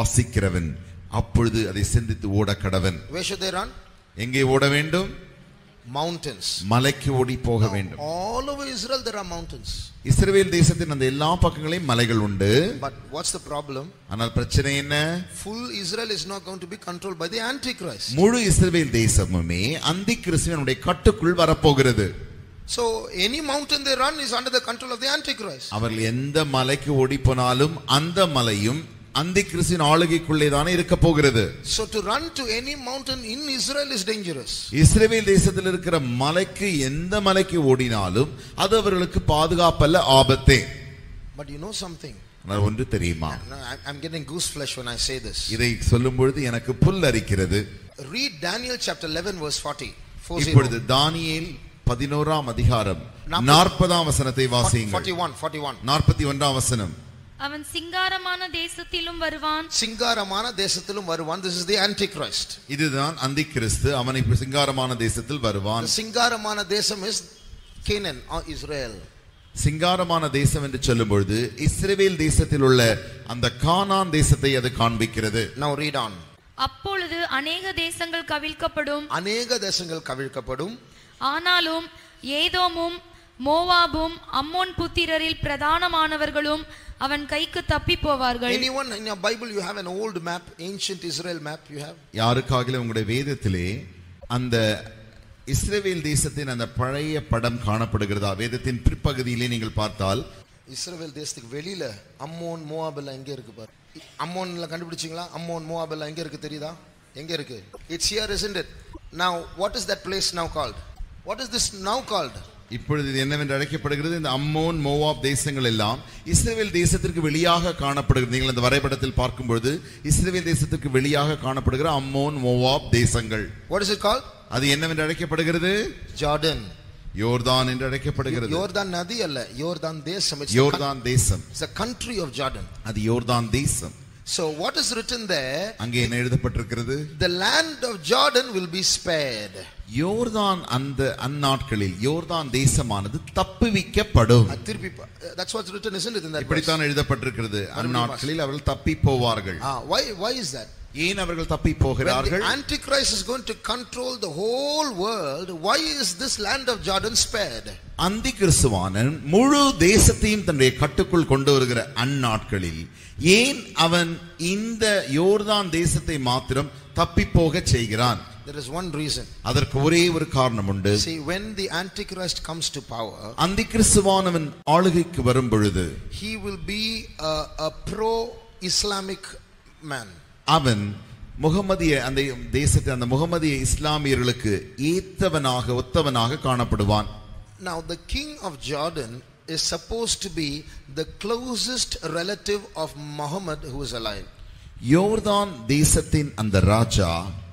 வாசிக்கிறவன் அப்பொழுது அதை சிந்தித்து ஓட கடவன் Where should they run? எங்கே ஓட வேண்டும் mountains. மலைக்கு ஓடி போக வேண்டும் All over Israel there are mountains. இஸ்ரவேல் தேசத்தின் அந்த எல்லா பக்கங்களையும் மலைகள் உண்டு But what's the problem? ஆனால் பிரச்சனை என்ன Full Israel is not going to be controlled by the Antichrist. முழு இஸ்ரவேல் தேசமுமே அந்தி கிறிஸ்துவனுடைய கட்டுக்குள் வரப்போகிறது So any mountain they run is under the control of the Antichrist. அவர்கள் எந்த மலைக்கு ஓடி போனாலும் அந்த மலையும் அந்தி கிறிஸ்துவின் ஆளுகைக்குள்ளே தானே இருக்க போகிறது So to run to any mountain in Israel is dangerous. இஸ்ரவேல் தேசத்தில் இருக்கிற மலைக்கு எந்த மலைக்கு ஓடினாலும் அது அவர்களுக்கு பாதுகாப்பல்ல ஆபத்தே But you know something? ஆனால் ஒன்று தெரியுமா No, I'm- I'm getting goose flesh when I say this. இதை சொல்லும் பொழுது எனக்கு புல் அரிக்கிறது Read Daniel chapter 11 verse 40. 40. இப்பொழுது தானியேல் பதினோராம் அதிகாரம் நாற்பதாம் வசனத்தை வாசியுங்கள் 41, 41. நாற்பத்தி ஒன்றாம் வசனம் அவன் சிங்காரமான தேசத்திலும் வருவான் சிங்காரமான தேசத்திலும் வருவான் this is the antichrist இதுதான் அந்தி கிறிஸ்து அவனை சிங்காரமான தேசத்தில் வருவான் the சிங்காரமான தேசம் is canaan or israel சிங்காரமான தேசம் என்று சொல்லும் பொழுது இஸ்ரவேல் தேசத்தில் உள்ள அந்த கானான் தேசத்தை அது காண்பிக்கிறது now read on அப்பொழுது அநேக தேசங்கள் கவிழ்க்கப்படும் அநேக தேசங்கள் கவிழ்க்கப்படும் ஆனாலும் ஏதோமும் மோவாபும் அம்மோன் புத்திரரில் பிரதானமானவர்களும் அவன் கைக்கு தப்பி போவார்கள் anyone in your bible you have an old map ancient israel map you have யாருக்காக உங்களுடைய வேதத்திலே அந்த இஸ்ரவேல் தேசத்தின் அந்த பழைய படம் காணப்படுகிறதா வேதத்தின் பிற்பகுதியிலே நீங்கள் பார்த்தால் இஸ்ரவேல் தேசத்துக்கு வெளியில அம்மோன் மோவாப் எல்லாம் எங்க இருக்கு பாரு அம்மோன்ல கண்டுபிடிச்சீங்களா அம்மோன் மோவாப் எல்லாம் எங்க இருக்கு தெரியுதா எங்க இருக்கு it's here isn't it now what is that place now called what is this now called இப்பொழுது இது என்னவென்று அழைக்கப்படுகிறது இந்த அம்மோன் மோவாப் தேசங்கள் எல்லாம் இஸ்ரவேல் தேசத்திற்கு வெளியாக காணப்படுகிறது நீங்கள் அந்த வரைபடத்தில் பார்க்கும் பொழுது இஸ்ரவேல் தேசத்திற்கு வெளியாக காணப்படுகிற அம்மோன் மோவாப் தேசங்கள் what is it called அது என்னவென்று அழைக்கப்படுகிறது jordan யோர்தான் என்று அழைக்கப்படுகிறது யோர்தான் நதி அல்ல யோர்தான் தேசம் it's யோர்தான் தேசம் it's a country of jordan அது யோர்தான் தேசம் so what is written there அங்கே என்ன எழுதப்பட்டிருக்கிறது the land of jordan will be spared யோர்தான் அந்த அந்நாட்களில் யோர்தான் தேசமானது தப்புவிக்கப்படும் அது திருப்பி பா- that's what's written isn't it in that verse? இப்படித்தான் எழுதப்பட்டிருக்கிறது அந்நாட்களில் அவர்கள் தப்பி போவார்கள் ah why why is that ஏன் அவர்கள் தப்பி when the போகிறார்கள் antichrist is going to control the whole world why is this land of jordan spared அந்தி கிறிஸ்துவானன் முழு தேசத்தையும் தன்னுடைய கட்டுக்குள் கொண்டு வருகிற அந்நாட்களில் ஏன் அவன் இந்த யோர்தான் தேசத்தை மாத்திரம் தப்பி போக செய்கிறான் there is one reason அதற்கு ஒரே ஒரு காரணம் உண்டு see when the antichrist comes to power அந்தி கிறிஸ்துவானவன் ஆளுகைக்கு வரும் பொழுது he will be a, a pro islamic man அவன் முகமதிய அந்த தேசத்தை அந்த முகமதிய இஸ்லாமியர்களுக்கு ஏத்தவனாக ஒத்தவனாக காணப்படுவான் Now, the king of Jordan is supposed to be the closest relative of Muhammad who is alive. யோர்தான் தேசத்தின் அந்த ராஜா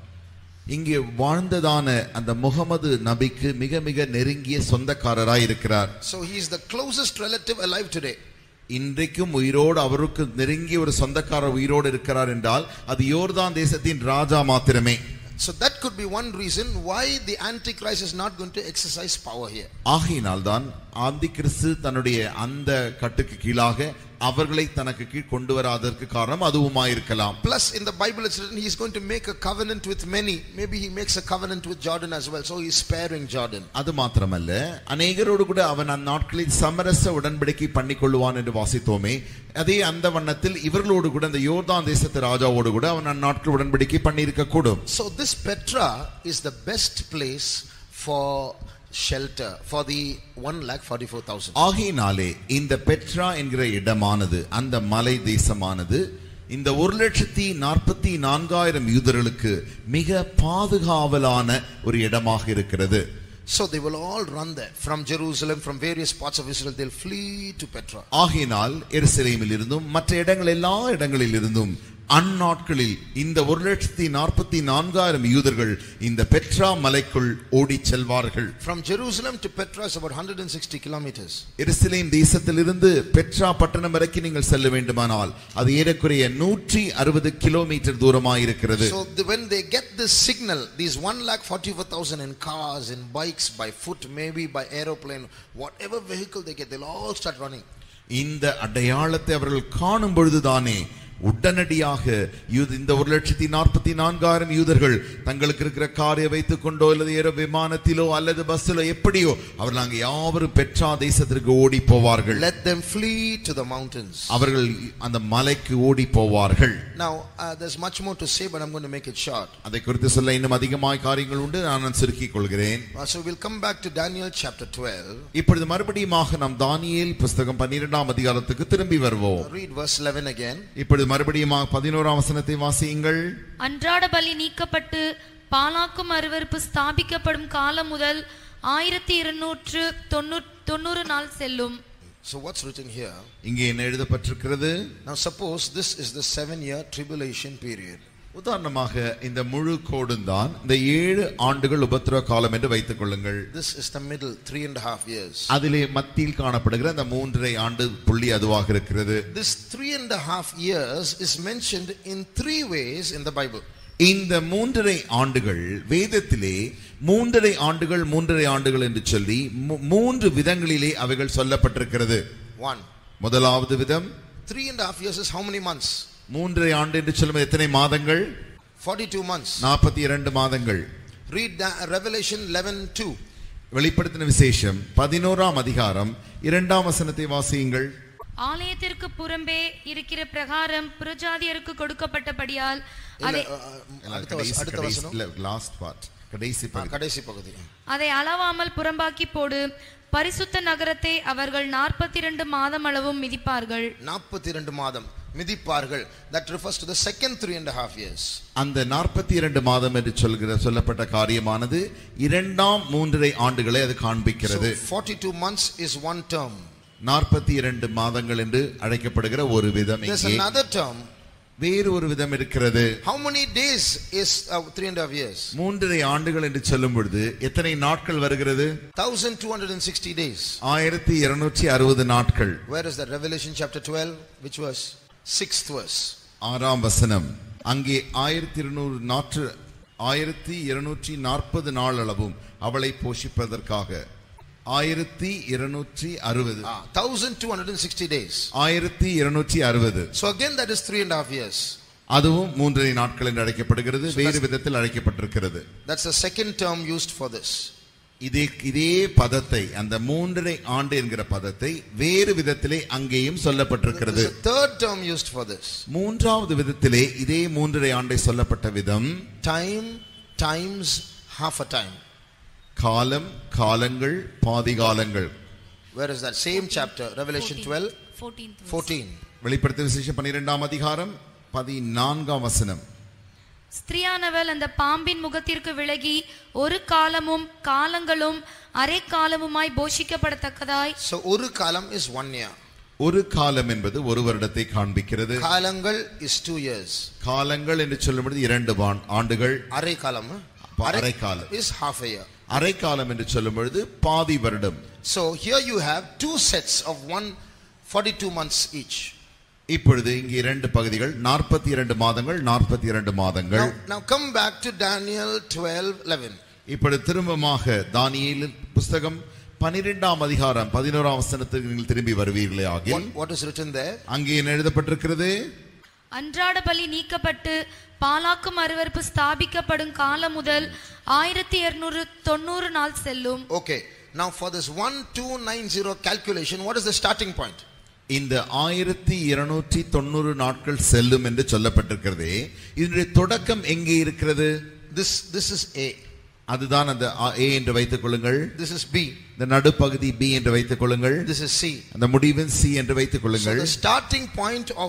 இங்கே வாழ்ந்ததான அந்த முகமது நபிக்கு மிக மிக நெருங்கிய சொந்தக்காரராய் இருக்கிறார் So, he is the closest relative alive today. இன்றைக்கும் உயிரோடு அவருக்கு நெருங்கிய ஒரு சொந்தக்காரர் உயிரோடு இருக்கிறார் என்றால் அது யோர்தான் தேசத்தின் ராஜா மாத்திரமே So, that could be one reason why the Antichrist is not going to exercise power here. ஆகையினால்தான் ஆந்தி கிறிஸ்து தன்னுடைய அந்த கட்டுக்கு கீழாக அவர்களை தனக்கு கீழ் கொண்டு வராதற்கு காரணம் அதுவுமாயிருக்கலாம் Plus, in the Bible, it's written he is going to make a covenant with many. Maybe he makes a covenant with Jordan as well. So, he is sparing Jordan. அது மாத்திரமல்ல அநேகரோடு கூட அவன் அந்நாட்களில் சமரச உடன்படிக்கை பண்ணிக் கொள்ளுவான் என்று வாசித்தோமே அதே அந்த வண்ணத்தில் இவர்களோடு கூட அந்த யோர்தான் தேசத்து ராஜாவோடு கூட அவன் அந்நாட்கள் உடன்படிக்கை பண்ணியிருக்க கூடும் So, this Petra is the best place for shelter for the 1 lakh 44,000. ஆகையினாலே இந்த பெட்ரா என்கிற இடமானது அந்த மலை தேசமானது இந்த ஒரு லட்சத்தி நாற்பத்தி நான்காயிரம் யூதர்களுக்கு மிக பாதுகாவலான ஒரு இடமாக இருக்கிறது So they will all run there from Jerusalem, from various parts of Israel. They'll flee to Petra. ஆகையினால் எருசலேமில் இருந்தும் மற்ற இடங்கள் எல்லா இடங்களில் இருந்தும் அந்நாட்களில் இந்த ஒரு லட்சத்தி நாற்பத்தி நான்காயிரம் யூதர்கள் இந்த பெட்ரா மலைக்குள் ஓடிச் செல்வார்கள் From Jerusalem to Petra is about 160 kilometers. எருசலேம் தேசத்திலிருந்து பெட்ரா பட்டணம் வரைக்கும் நீங்கள் செல்ல வேண்டுமானால் அது ஏறக்குறைய நூற்றி அறுபது கிலோமீட்டர் தூரமாயிருக்கிறது So the, when they get this signal, these 1 lakh 44,000 in cars, in bikes, by foot, maybe by aeroplane, whatever vehicle they get, they'll all start running. இந்த அடையாளத்தை அவர்கள் காணும் பொழுதுதானே உடனடியாக யூத- இந்த ஒரு லட்சத்தி நாற்பத்தி நான்காயிரம் யூதர்கள் தங்களுக்கு இருக்கிற காரை வைத்துக் கொண்டோ அல்லது ஏற விமானத்திலோ அல்லது பஸ்ஸிலோ எப்படியோ அவர்கள் அங்கே யாவரும் பெற்றா தேசத்திற்கு ஓடி போவார்கள் Let them flee to the mountains. அவர்கள் அந்த மலைக்கு ஓடி போவார்கள் Now, uh, there's much more to say, but I'm going to make it short. அதை குறித்து சொல்ல இன்னும் அதிகமாய் காரியங்கள் உண்டு நான் சுருக்கிக் கொள்கிறேன் Uh, so we'll come back to Daniel chapter 12. இப்பொழுது மறுபடியுமாக நாம் தானியேல் புஸ்தகம் பன்னிரெண்டாம் அதிகாரத்துக்கு திரும்பி வருவோம் Read verse 11 again. இப்பொழுது மறுபடியுமாக பதினோராம் வசனத்தை வாசியுங்கள் அன்றாட பலி நீக்கப்பட்டு பாலாக்கும் அருவருப்பு ஸ்தாபிக்கப்படும் காலம் முதல் ஆயிரத்தி இருநூற்று தொண்ணூறு தொண்ணூறு நாள் செல்லும் So what's written here? இங்கே என்ன எழுதப்பட்டிருக்கிறது Now suppose this is the seven year tribulation period. உதாரணமாக இந்த முழு கோடும் தான் இந்த ஏழு ஆண்டுகள் உபத்திரவ காலம் என்று வைத்துக் கொள்ளுங்கள் This is the middle, three and a half years. அதிலே மத்தியில் காணப்படுகிற அந்த மூன்றரை ஆண்டு புள்ளி அதுவாக இருக்கிறது This three and a half years is mentioned in three ways in the Bible. இந்த மூன்றரை ஆண்டுகள் வேதத்திலே மூன்றரை ஆண்டுகள் மூன்றரை ஆண்டுகள் என்று சொல்லி மூ- மூன்று விதங்களிலே அவைகள் சொல்லப்பட்டிருக்கிறது One, முதலாவது விதம் three and a half years is how many months? மூன்றரை ஆண்டு என்று சொல்லும்போது எத்தனை மாதங்கள் 42 months. நாற்பத்தி இரண்டு மாதங்கள் Read Da- Revelation 11 2. வெளிப்படுத்தின விசேஷம் பதினோராம் அதிகாரம் இரண்டாம் வசனத்தை வாசியுங்கள் ஆலயத்திற்கு புறம்பே இருக்கிற பிரகாரம் புறஜாதியருக்கு கொடுக்கப்பட்டபடியால் இல்ல, அதை uh, uh, அடுத்த வசனம், அடுத்த வசனம். லாஸ்ட் பார்ட் கடைசி ஆ, பகுதி. கடைசி பகுதி அதை அளவாமல் புறம்பாக்கி போடு பரிசுத்த நகரத்தை அவர்கள் நாற்பத்தி இரண்டு மாதம் அளவும் மிதிப்பார்கள் நாற்பத்தி இரண்டு மாதம் மிதிப்பார்கள் that refers to the second three and a half years அந்த நாற்பத்தி இரண்டு மாதம் என்று சொல்கிற சொல்லப்பட்ட காரியமானது இரண்டாம் மூன்றரை ஆண்டுகளை அது so காண்பிக்கிறது 42 months is one term நாற்பத்தி இரண்டு மாதங்கள் என்று அழைக்கப்படுகிற ஒரு விதம் there's இங்கே another term வேறு ஒரு விதம் இருக்கிறது how many days is uh, three and a half years மூன்றரை ஆண்டுகள் என்று சொல்லும் பொழுது எத்தனை நாட்கள் வருகிறது 1260 days ஆயிரத்தி இருநூற்றி அறுபது நாட்கள் where is that revelation chapter 12 which verse sixth verse ஆறாம் வசனம் அங்கே ஆயிரத்தி இருநூறு நாற்று ஆயிரத்தி இருநூற்றி நாற்பது நாள் அளவும் அவளை போஷிப்பதற்காக ஆயிரத்தி இருநூற்றி அறுபது ah, 1260 days ஆயிரத்தி இருநூற்றி அறுபது so again that is three and a half years அதுவும் மூன்றரை நாட்கள் என்று அழைக்கப்படுகிறது வேறு விதத்தில் அழைக்கப்பட்டிருக்கிறது that's the second term used for this இதே இதே பதத்தை அந்த மூன்றரை ஆண்டு என்கிற பதத்தை வேறு விதத்திலே அங்கேயும் சொல்லப்பட்டிருக்கிறது there's a third term used for this மூன்றாவது விதத்திலே இதே மூன்றரை ஆண்டை சொல்லப்பட்ட விதம் time times half a time காலம் காலங்கள் பாதி காலங்கள் where is that same chapter revelation 12 14th verse. 14 வெளிப்படுத்த விசேஷம் பன்னிரெண்டாம் அதிகாரம் பதினான்காம் வசனம் ஸ்திரியானவள் அந்த பாம்பின் முகத்திற்கு விலகி ஒரு காலமும் காலங்களும் அரை காலமுமாய் போஷிக்கப்படத்தக்கதாய் so ஒரு காலம் is one year ஒரு காலம் என்பது ஒரு வருடத்தை காண்பிக்கிறது காலங்கள் is two years காலங்கள் என்று சொல்லும்பொழுது இரண்டு வான் ஆண்டுகள் அரை காலம் அரை காலம். is half a year அரை காலம் என்று சொல்லும் பொழுது பாதி வருடம் so here you have two sets of one 42 months each இப்பொழுது இங்கு இரண்டு பகுதிகள் நாற்பத்தி இரண்டு மாதங்கள் நாற்பத்தி இரண்டு மாதங்கள் now, now come back to daniel 12 11 இப்பொழுது திரும்பமாக தானியேல் புஸ்தகம் பனிரெண்டாம் அதிகாரம் பதினோராம் வசனத்துக்கு நீங்கள் திரும்பி வருவீர்களே what, ஆகில் what is written there அங்கே என்ன எழுதப்பட்டிருக்கிறது அன்றாட பலி நீக்கப்பட்டு பாலாக்கும் அருவருப்பு ஸ்தாபிக்கப்படும் காலம் முதல் ஆயிரத்தி இருநூறு தொண்ணூறு நாள் செல்லும் okay now for this 1290 calculation what is the starting point இந்த ஆயிரத்தி இருநூற்றி தொண்ணூறு நாட்கள் செல்லும் என்று சொல்லப்பட்டிருக்கிறதே இதனுடைய தொடக்கம் எங்கே இருக்கிறது this this is a அதுதான் அந்த ஆ- ஏ என்று வைத்துக் கொள்ளுங்கள் this is b இந்த நடுப்பகுதி பி என்று வைத்துக் கொள்ளுங்கள் this is c அந்த முடிவின் சி என்று வைத்துக் So கொள்ளுங்கள் the starting point of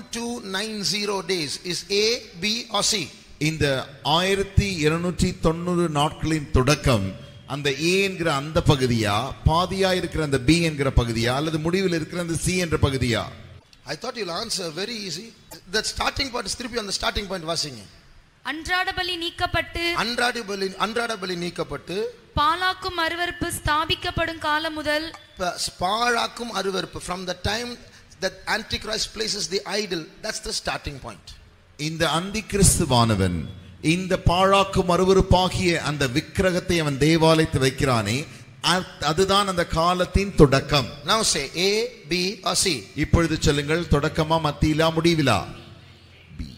1290 days is A, B or C. இந்த ஆயிரத்தி இருநூற்றி தொண்ணூறு நாட்களின் தொடக்கம் அந்த ஏ என்கிற அந்த பகுதியா பாதியா இருக்கிற அந்த பி என்கிற பகுதியா அல்லது முடிவில் இருக்கிற அந்த சி என்ற பகுதியா I thought you'll answer very easy. The starting point is திருப்பி அந்த starting point வாசிங்க அன்றாட பலி நீக்கப்பட்டு அன்றாட பலி அன்றாட பலி நீக்கப்பட்டு பாலாக்கும் அருவருப்பு ஸ்தாபிக்கப்படும் காலம் முதல் ப- பாழாக்கும் அருவருப்பு from the time that antichrist places the idol that's the starting point இந்த அந்தி கிறிஸ்துவானவன் இந்த பாழாக்கும் அருவருப்பாகிய அந்த விக்கிரகத்தை அவன் தேவாலயத்தில் வைக்கிறானே அ- அதுதான் அந்த காலத்தின் தொடக்கம் now say A B or C இப்பொழுது சொல்லுங்கள் தொடக்கமா மத்தியிலா முடிவிலா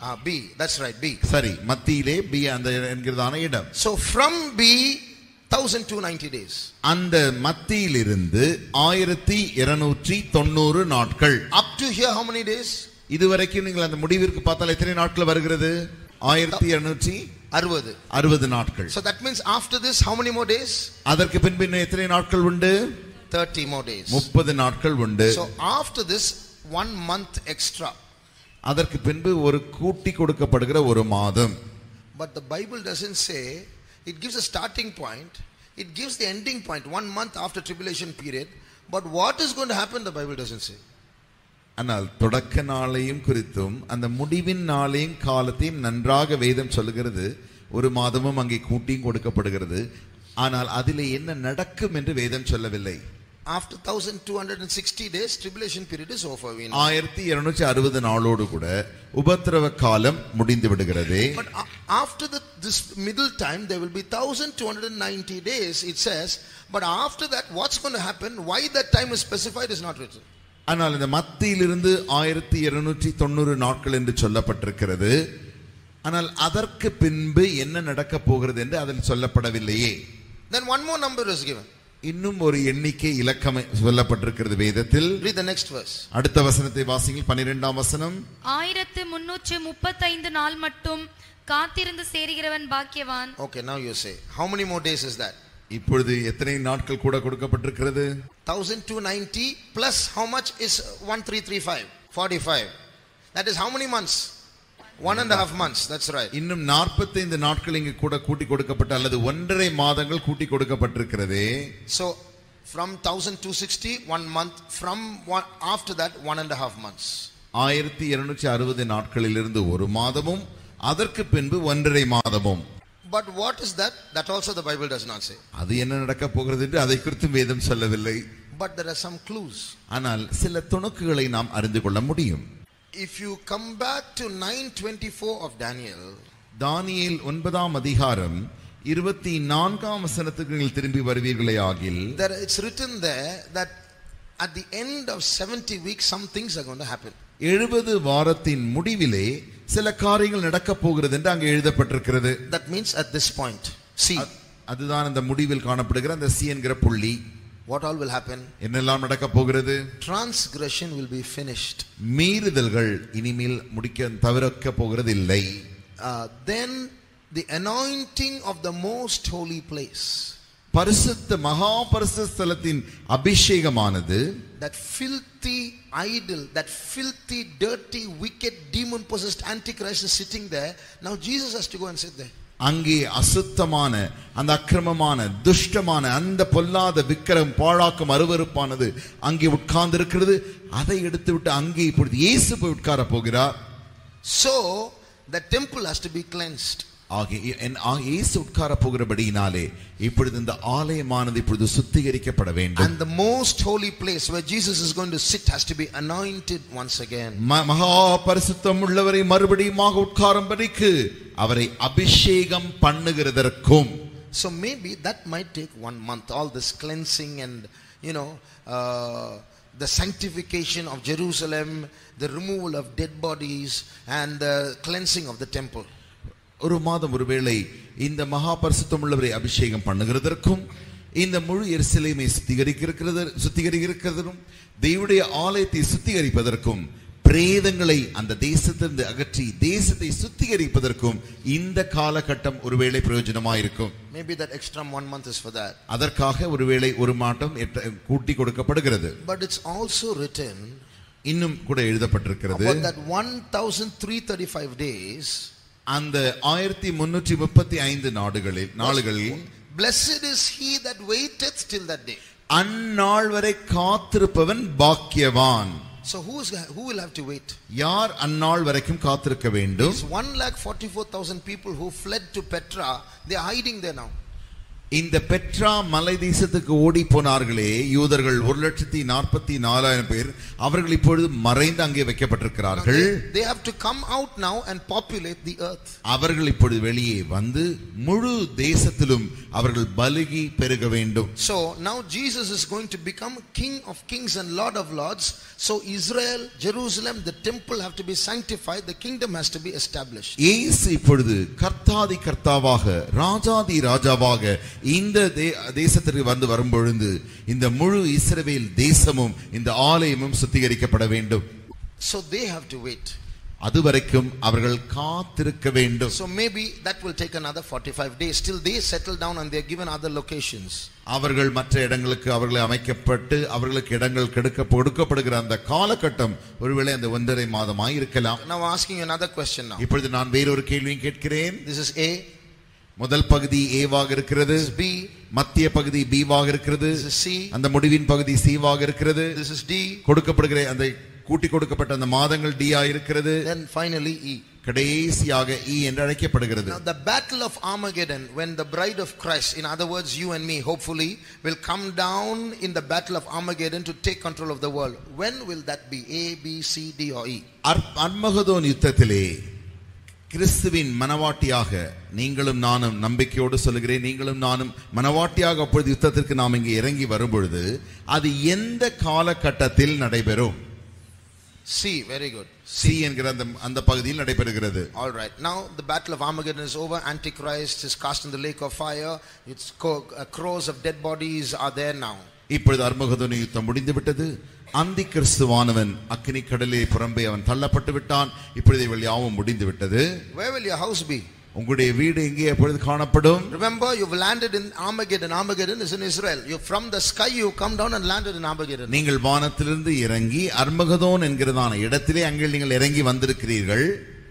Ah, B. That's right, B. சரி மத்தியிலே பி அந்த என்கிறதான இடம் So from B, 1290 days. அந்த மத்தியிலிருந்து ஆயிரத்தி இருநூற்றி தொண்ணூறு நாட்கள் Up to here, how many days? இதுவரைக்கும் நீங்கள் அந்த முடிவிற்கு பார்த்தால் எத்தனை நாட்கள் வருகிறது ஆயிரத்தி இருநூற்றி அறுபது அறுபது நாட்கள் So that means after this, how many more days? அதற்கு பின்பு இன்னும் எத்தனை நாட்கள் உண்டு 30 more days. முப்பது நாட்கள் உண்டு So after this, one month extra. அதற்கு பின்பு ஒரு கூட்டி கொடுக்கப்படுகிற ஒரு மாதம் But the Bible doesn't say, it gives a starting point, it gives the ending point, one month after tribulation period. But what is going to happen, the Bible doesn't say. ஆனால் தொடக்க நாளையும் குறித்தும் அந்த முடிவின் நாளையும் காலத்தையும் நன்றாக வேதம் சொல்லுகிறது ஒரு மாதமும் அங்கே கூட்டியும் கொடுக்கப்படுகிறது ஆனால் அதிலே என்ன நடக்கும் என்று வேதம் சொல்லவில்லை After 1260 days, tribulation period is over. We know. ஆயிரத்தி இருநூற்றி அறுபது நாளோடு கூட உபத்திரவ காலம் முடிந்து விடுகிறது But a- after the, this middle time, there will be 1290 days, it says. But after that, what's going to happen? Why that time is specified is not written. ஆனால் இந்த மத்தியிலிருந்து ஆயிரத்தி இருநூற்றி தொண்ணூறு நாட்கள் என்று சொல்லப்பட்டிருக்கிறது ஆனால் அதற்கு பின்பு என்ன நடக்கப் போகிறது என்று அதில் சொல்லப்படவில்லையே Then one more number is given. இன்னும் ஒரு எண்ணிக்கை இலக்கம் சொல்லப்பட்டிருக்கிறது வேதத்தில் Read the next verse. அடுத்த வசனத்தை வாசிங்கள் பன்னிரெண்டாம் வசனம் ஆயிரத்து முன்னூற்று முப்பத்தைந்து நாள் மட்டும் காத்திருந்து சேருகிறவன் பாக்கியவான் Okay, now you say. How many more days is that? இப்பொழுது எத்தனை நாட்கள் கூட கொடுக்கப்பட்டிருக்கிறது 1290 plus how much is 1335? 45. That is how many months? One and a half months. That's right. இன்னும் நாற்பத்தைந்து நாட்கள் இங்கு கூட கூட்டி கொடுக்கப்பட்ட அல்லது ஒன்றரை மாதங்கள் கூட்டி கொடுக்கப்பட்டிருக்கிறதே So from 1260, one month. From one, after that, one and a half months. ஆயிரத்தி இருநூற்றி அறுபது நாட்களிலிருந்து ஒரு மாதமும் அதற்கு பின்பு ஒன்றரை மாதமும் But what is that? That also the Bible does not say. அது என்ன நடக்கப் போகிறது என்று அதை குறித்து வேதம் சொல்லவில்லை But there are some clues. ஆனால் சில துணுக்குகளை நாம் அறிந்து கொள்ள முடியும் If you come back to 924 of Daniel, தானியேல் ஒன்பதாம் அதிகாரம் இருபத்தி நான்காம் வசனத்துக்கு நீங்கள் திரும்பி வருவீர்களே ஆகில் there it's written there that at the end of 70 weeks, some things are going to happen. எழுபது வாரத்தின் முடிவிலே சில காரியங்கள் நடக்கப் போகிறது என்று அங்கே எழுதப்பட்டிருக்கிறது That means at this point. See, அ- அதுதான் அந்த முடிவில் காணப்படுகிற அந்த சி என்கிற புள்ளி what all will happen? என்னெல்லாம் நடக்கப் போகிறது Transgression will be finished. மீறுதல்கள் இனிமேல் முடிக்க தவிர்க்க போகிறது இல்லை Uh, then the anointing of the most holy place, பரிசுத்த மகா பரிசுத்த ஸ்தலத்தின் அபிஷேகமானது that filthy idol, that filthy, dirty, wicked, demon possessed antichrist is sitting there. Now Jesus has to go and sit there. அங்கே அசுத்தமான அந்த அக்கிரமமான துஷ்டமான அந்த பொல்லாத விக்கிரம் பாழாக்கும் அருவருப்பானது அங்கே உட்கார்ந்து இருக்கிறது அதை எடுத்து விட்டு அங்கே இப்பொழுது இயேசு போய் உட்கார போகிறார் So the temple has to be cleansed. ஆகிய என் ஆ- இயேசு உட்கார போகிறபடியினாலே இப்பொழுது இந்த ஆலயமானது இப்பொழுது சுத்திகரிக்கப்பட வேண்டும் And the most holy place where Jesus is going to sit has to be anointed once again. ம- மகா பரிசுத்தம் உள்ளவரை மறுபடியுமாக உட்காரும்படிக்கு அவரை அபிஷேகம் பண்ணுகிறதற்கும் So maybe that might take one month. All this cleansing and, you know, uh, the sanctification of Jerusalem, the removal of dead bodies, and the cleansing of the temple. ஒரு மாதம் ஒருவேளை இந்த மகா பரிசுத்தம் உள்ளவரை அபிஷேகம் பண்ணுகிறதற்கும் இந்த முழு எருசலேமை சுத்திகரிக்கிறது சுத்திகரிக்கிறதும் தேவனுடைய ஆலயத்தை சுத்திகரிப்பதற்கும் பிரேதங்களை அந்த தேசத்திலிருந்து அகற்றி தேசத்தை சுத்திகரிப்பதற்கும் இந்த காலகட்டம் ஒருவேளை பிரயோஜனமாயிருக்கும் Maybe that extra one month is for that. அதற்காக ஒருவேளை ஒரு மாட்டம் எட்ட- கூட்டி கொடுக்கப்படுகிறது But it's also written இன்னும் கூட எழுதப்பட்டிருக்கிறது about that 1335 days. அந்த ஆயிரத்தி முன்னூற்றி முப்பத்தி ஐந்து நாடுகளில் நாடுகளில் Blessed is he that waiteth till that day. அந்நாள் வரை காத்திருப்பவன் பாக்கியவான் So who is who will have to wait? யார் அந்நாள் வரைக்கும் காத்திருக்க வேண்டும் It's one lakh forty-four thousand people who fled to Petra. They are hiding there now. இந்த பெட்ரா மலை தேசத்துக்கு ஓடி போனார்களே யூதர்கள் ஒரு லட்சத்தி நாற்பத்தி நாலாயிரம் பேர் அவர்கள் இப்பொழுது மறைந்து அங்கே வைக்கப்பட்டிருக்கிறார்கள் They, they have to come out now and populate the earth. அவர்கள் இப்பொழுது வெளியே வந்து முழு தேசத்திலும் அவர்கள் பலுகி பெருக வேண்டும் So now Jesus is going to become King of kings and Lord of lords. So Israel, Jerusalem, the temple have to be sanctified. The kingdom has to be established. இயேசு இப்பொழுது கர்த்தாதி கர்த்தாவாக ராஜாதி ராஜாவாக இந்த தே- தேசத்திற்கு வந்து வரும்பொழுது இந்த முழு இஸ்ரவேல் தேசமும் இந்த ஆலயமும் சுத்திகரிக்கப்பட வேண்டும் So they have to wait. அதுவரைக்கும் அவர்கள் காத்திருக்க வேண்டும் So maybe that will take another 45 days till they settle down and they're given other locations. அவர்கள் மற்ற இடங்களுக்கு அவர்களை அமைக்கப்பட்டு அவர்களுக்கு இடங்கள் கெடுக்க கொடுக்கப்படுகிற அந்த காலகட்டம் ஒருவேளை அந்த ஒன்றரை மாதமாய் இருக்கலாம் Now I'm asking you another question now. இப்பொழுது நான் வேறொரு கேள்வியும் கேட்கிறேன் This is A, முதல் பகுதி ஏவாக இருக்கிறது this is B, மத்திய பகுதி பீவாக இருக்கிறது this is C, அந்த முடிவின் பகுதி சீவாக இருக்கிறது this is D, கொடுக்கப்படுகிற அந்த கூட்டி கொடுக்கப்பட்ட அந்த மாதங்கள் டியா இருக்கிறது then finally E. கடைசியாக இ என்று அழைக்கப்படுகிறது Now, the battle of Armageddon, when the bride of Christ, in other words, you and me, hopefully, will come down in the battle of Armageddon to take control of the world. When will that be? A, B, C, D, or E? அர்- அர்மகதோன் யுத்தத்திலே கிறிஸ்துவின் மனவாட்டியாக நீங்களும் நானும் நம்பிக்கையோடு சொல்லுகிறேன் நீங்களும் நானும் மனவாட்டியாக அப்பொழுது யுத்தத்திற்கு நாம் இங்கே இறங்கி வரும்பொழுது அது எந்த காலகட்டத்தில் நடைபெறும் C, very good. சி என்கிற அந்த அந்த பகுதியில் நடைபெறுகிறது All right. Now the battle of Armageddon is over. Antichrist is cast in the lake of fire. Its co- uh, crows of dead bodies are there now. இப்பொழுது அர்மகதோனி யுத்தம் முடிந்து விட்டது அந்தி கிறிஸ்துவானவன் அக்கினி கடலே புறம்பே அவன் தள்ளப்பட்டு விட்டான் இப்பொழுது இவள் யாவும் முடிந்து விட்டது Where will your house be? உங்களுடைய வீடு எங்கே எப்பொழுது காணப்படும் Remember, you've landed in Armageddon. Armageddon is in Israel. You from the sky, you come down and landed in Armageddon. நீங்கள் வானத்திலிருந்து இறங்கி அர்மகதோன் என்கிறதான இடத்திலே அங்கே நீங்கள் இறங்கி வந்திருக்கிறீர்கள்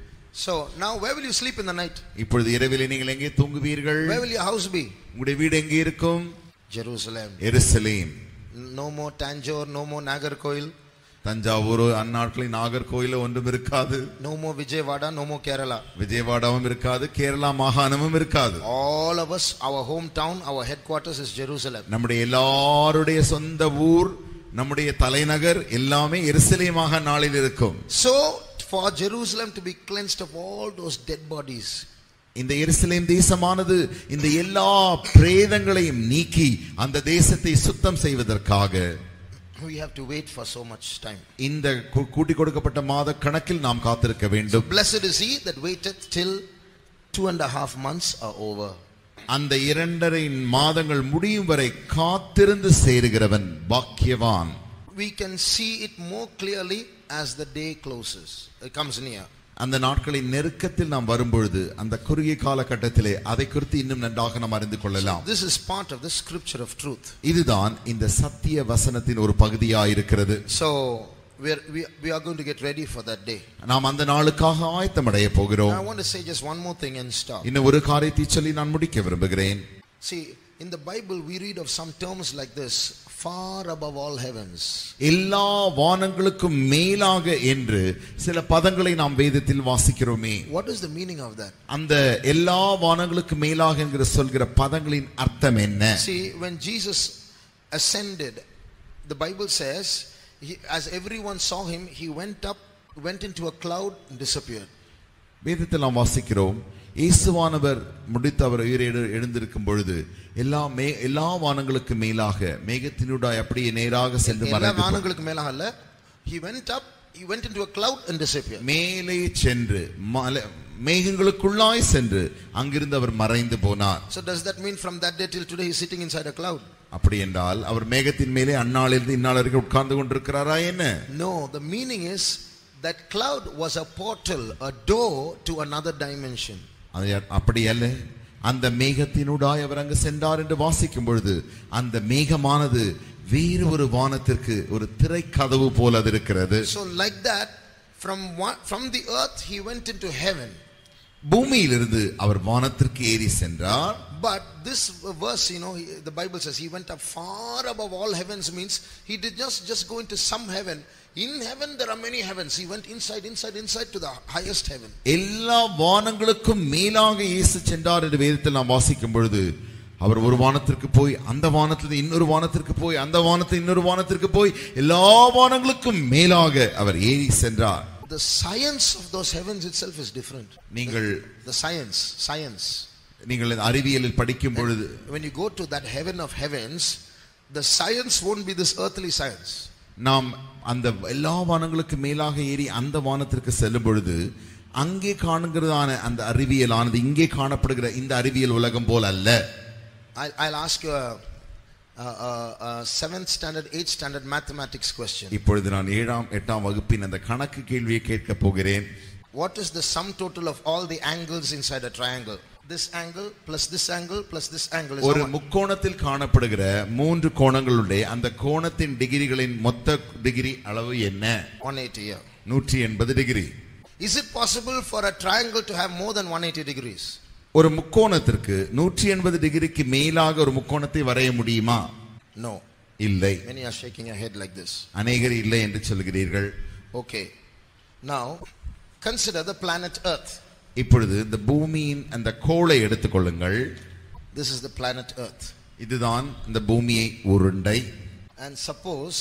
So now, where will you sleep in the night? இப்பொழுது இரவிலே நீங்கள் எங்கே தூங்குவீர்கள் Where will your house be? உங்களுடைய வீடு எங்கே இருக்கும் Jerusalem. எருசலேம் No more Tanjore, no more Nagarkoil, Thanjavur அந்நாட்களில் நாகர்கோயில ஒன்றும் இருக்காது no more Vijayawada, no more Kerala. விஜயவாடாவும் இருக்காது கேரளா மாகாணமும் இருக்காது All of us, our hometown, our headquarters is Jerusalem. நம்முடைய எல்லாருடைய சொந்த ஊர் நம்முடைய தலைநகர் எல்லாமே எருசலேமாக நாளில் இருக்கும் So, for Jerusalem to be cleansed of all those dead bodies, இந்த எருசலேம் தேசமானது இந்த எல்லா பிரேதங்களையும் நீக்கி அந்த தேசத்தை சுத்தம் செய்வதற்காக we have to wait for so much time. இந்த கு- கூட்டிக் கொடுக்கப்பட்ட மாத கணக்கில் நாம் காத்திருக்க வேண்டும் Blessed is he that waiteth till two and a half months are over. அந்த இரண்டரை மாதங்கள் முடியும் வரை காத்திருந்து சேருகிறவன் பாக்கியவான் We can see it more clearly as the day closes. It comes near. அந்த நாட்களின் நெருக்கத்தில் நாம் வரும்பொழுது அந்த குறுகிய காலகட்டத்திலே அதை குறித்து இன்னும் நன்றாக நாம் அறிந்து கொள்ளலாம் This is part of the scripture of truth. இதுதான் இந்த சத்திய வசனத்தின் ஒரு பகுதியாயிருக்கிறது So we are, we, we are going to get ready for that day. நாம் அந்த நாளுக்காக ஆயத்தமடைய போகிறோம் I want to say just one more thing and stop. இன்னும் ஒரு காரியத்தை சொல்லி நான் முடிக்க விரும்புகிறேன் See, in the Bible, we read of some terms like this far above all heavens. எல்லா வானங்களுக்கும் மேலாக என்று சில பதங்களை நாம் வேதத்தில் வாசிக்கிறோமே What is the meaning of that? அந்த எல்லா வானங்களுக்கு மேலாக என்கிற சொல்கிற பதங்களின் அர்த்தம் என்ன See, when Jesus ascended, the Bible says, he, as everyone saw him, he went up, went into a cloud, and disappeared. வேதத்தில் நாம் வாசிக்கிறோம் இயேசுவானவர் முடித்து அவர் உயிரோடு எழுந்திருக்கும் பொழுது எல்லா மே எல்லா வானங்களுக்கு மேலாக மேகத்தினுடாய் அப்படியே நேராக சென்று எல்லா மறைந்து போ- வானங்களுக்கு மேலாக அல்ல, he went up, he went into a cloud and disappeared. மேலே சென்று மலை- மேகங்களுக்குள்ளாய் சென்று அங்கிருந்து அவர் மறைந்து போனார் So does that mean from that day till today he's sitting inside a cloud? அப்படி என்றால் அவர் மேகத்தின் மேலே அந்நாளிலிருந்து இந்நாள் வரைக்கும் உட்கார்ந்து கொண்டிருக்கிறாரா என்ன No, the meaning is that cloud was a portal, a door to another dimension. அது அப்படி அல்ல அந்த மேகத்தினூடாய் அவர் அங்கு சென்றார் என்று வாசிக்கும் பொழுது அந்த மேகமானது வேறு ஒரு வானத்திற்கு ஒரு திரைக்கதவு போல அது இருக்கிறது So like that, from one, from the earth he went into heaven. பூமியிலிருந்து அவர் வானத்திற்கு ஏறி சென்றார் But this verse, you know, he- the Bible says he went up far above all heavens means he did just just go into some heaven. In heaven there are many heavens. He went inside, inside, inside to the highest heaven. எல்லா வானங்களுக்கும் மேலாக இயேசு சென்றார் என்று வேதத்தில் நாம் வாசிக்கும் பொழுது அவர் ஒரு வானத்திற்கு போய் அந்த வானத்திலிருந்து இன்னொரு வானத்திற்கு போய் அந்த வானத்தில் இன்னொரு வானத்திற்கு போய் எல்லா வானங்களுக்கும் மேலாக அவர் ஏறி சென்றார் The science of those heavens itself is different. நீங்கள் The science, science. நீங்கள் இந்த அறிவியலில் படிக்கும் பொழுது When you go to that heaven of heavens, the science won't be this earthly science. நாம் அந்த எல்லா வானங்களுக்கு மேலாக ஏறி அந்த வானத்திற்கு செல்லும் பொழுது அங்கே காணுகிறதான அந்த அறிவியலானது இங்கே காணப்படுகிற இந்த அறிவியல் உலகம் போல் அல்ல I'll, I'll ask you a, a, a, a seventh standard, eighth standard mathematics question. இப்பொழுது நான் ஏழாம் எட்டாம் வகுப்பின் அந்த கணக்கு கேள்வியை கேட்க போகிறேன் What is the sum total of all the angles inside a triangle? This angle plus this angle plus this angle is ஒரு how much? முக்கோணத்தில் காணப்படுகிற மூன்று கோணங்களுடைய அந்த கோணத்தின் டிகிரிகளின் மொத்த டிகிரி அளவு என்ன 180 here. நூற்றி எண்பது degree Is it possible for a triangle to have more than 180 degrees? ஒரு முக்கோணத்திற்கு நூற்றி எண்பது டிகிரிக்கு மேலாக ஒரு முக்கோணத்தை வரைய முடியுமா No. இல்லை Many are shaking your head like this. அநேகர் இல்லை என்று சொல்கிறீர்கள் Okay. Now, consider the planet Earth. இப்பொழுது இந்த பூமியின் அந்த கோளை எடுத்துக்கொள்ளுங்கள் This is the planet Earth. இதுதான் இந்த பூமியை உருண்டை And suppose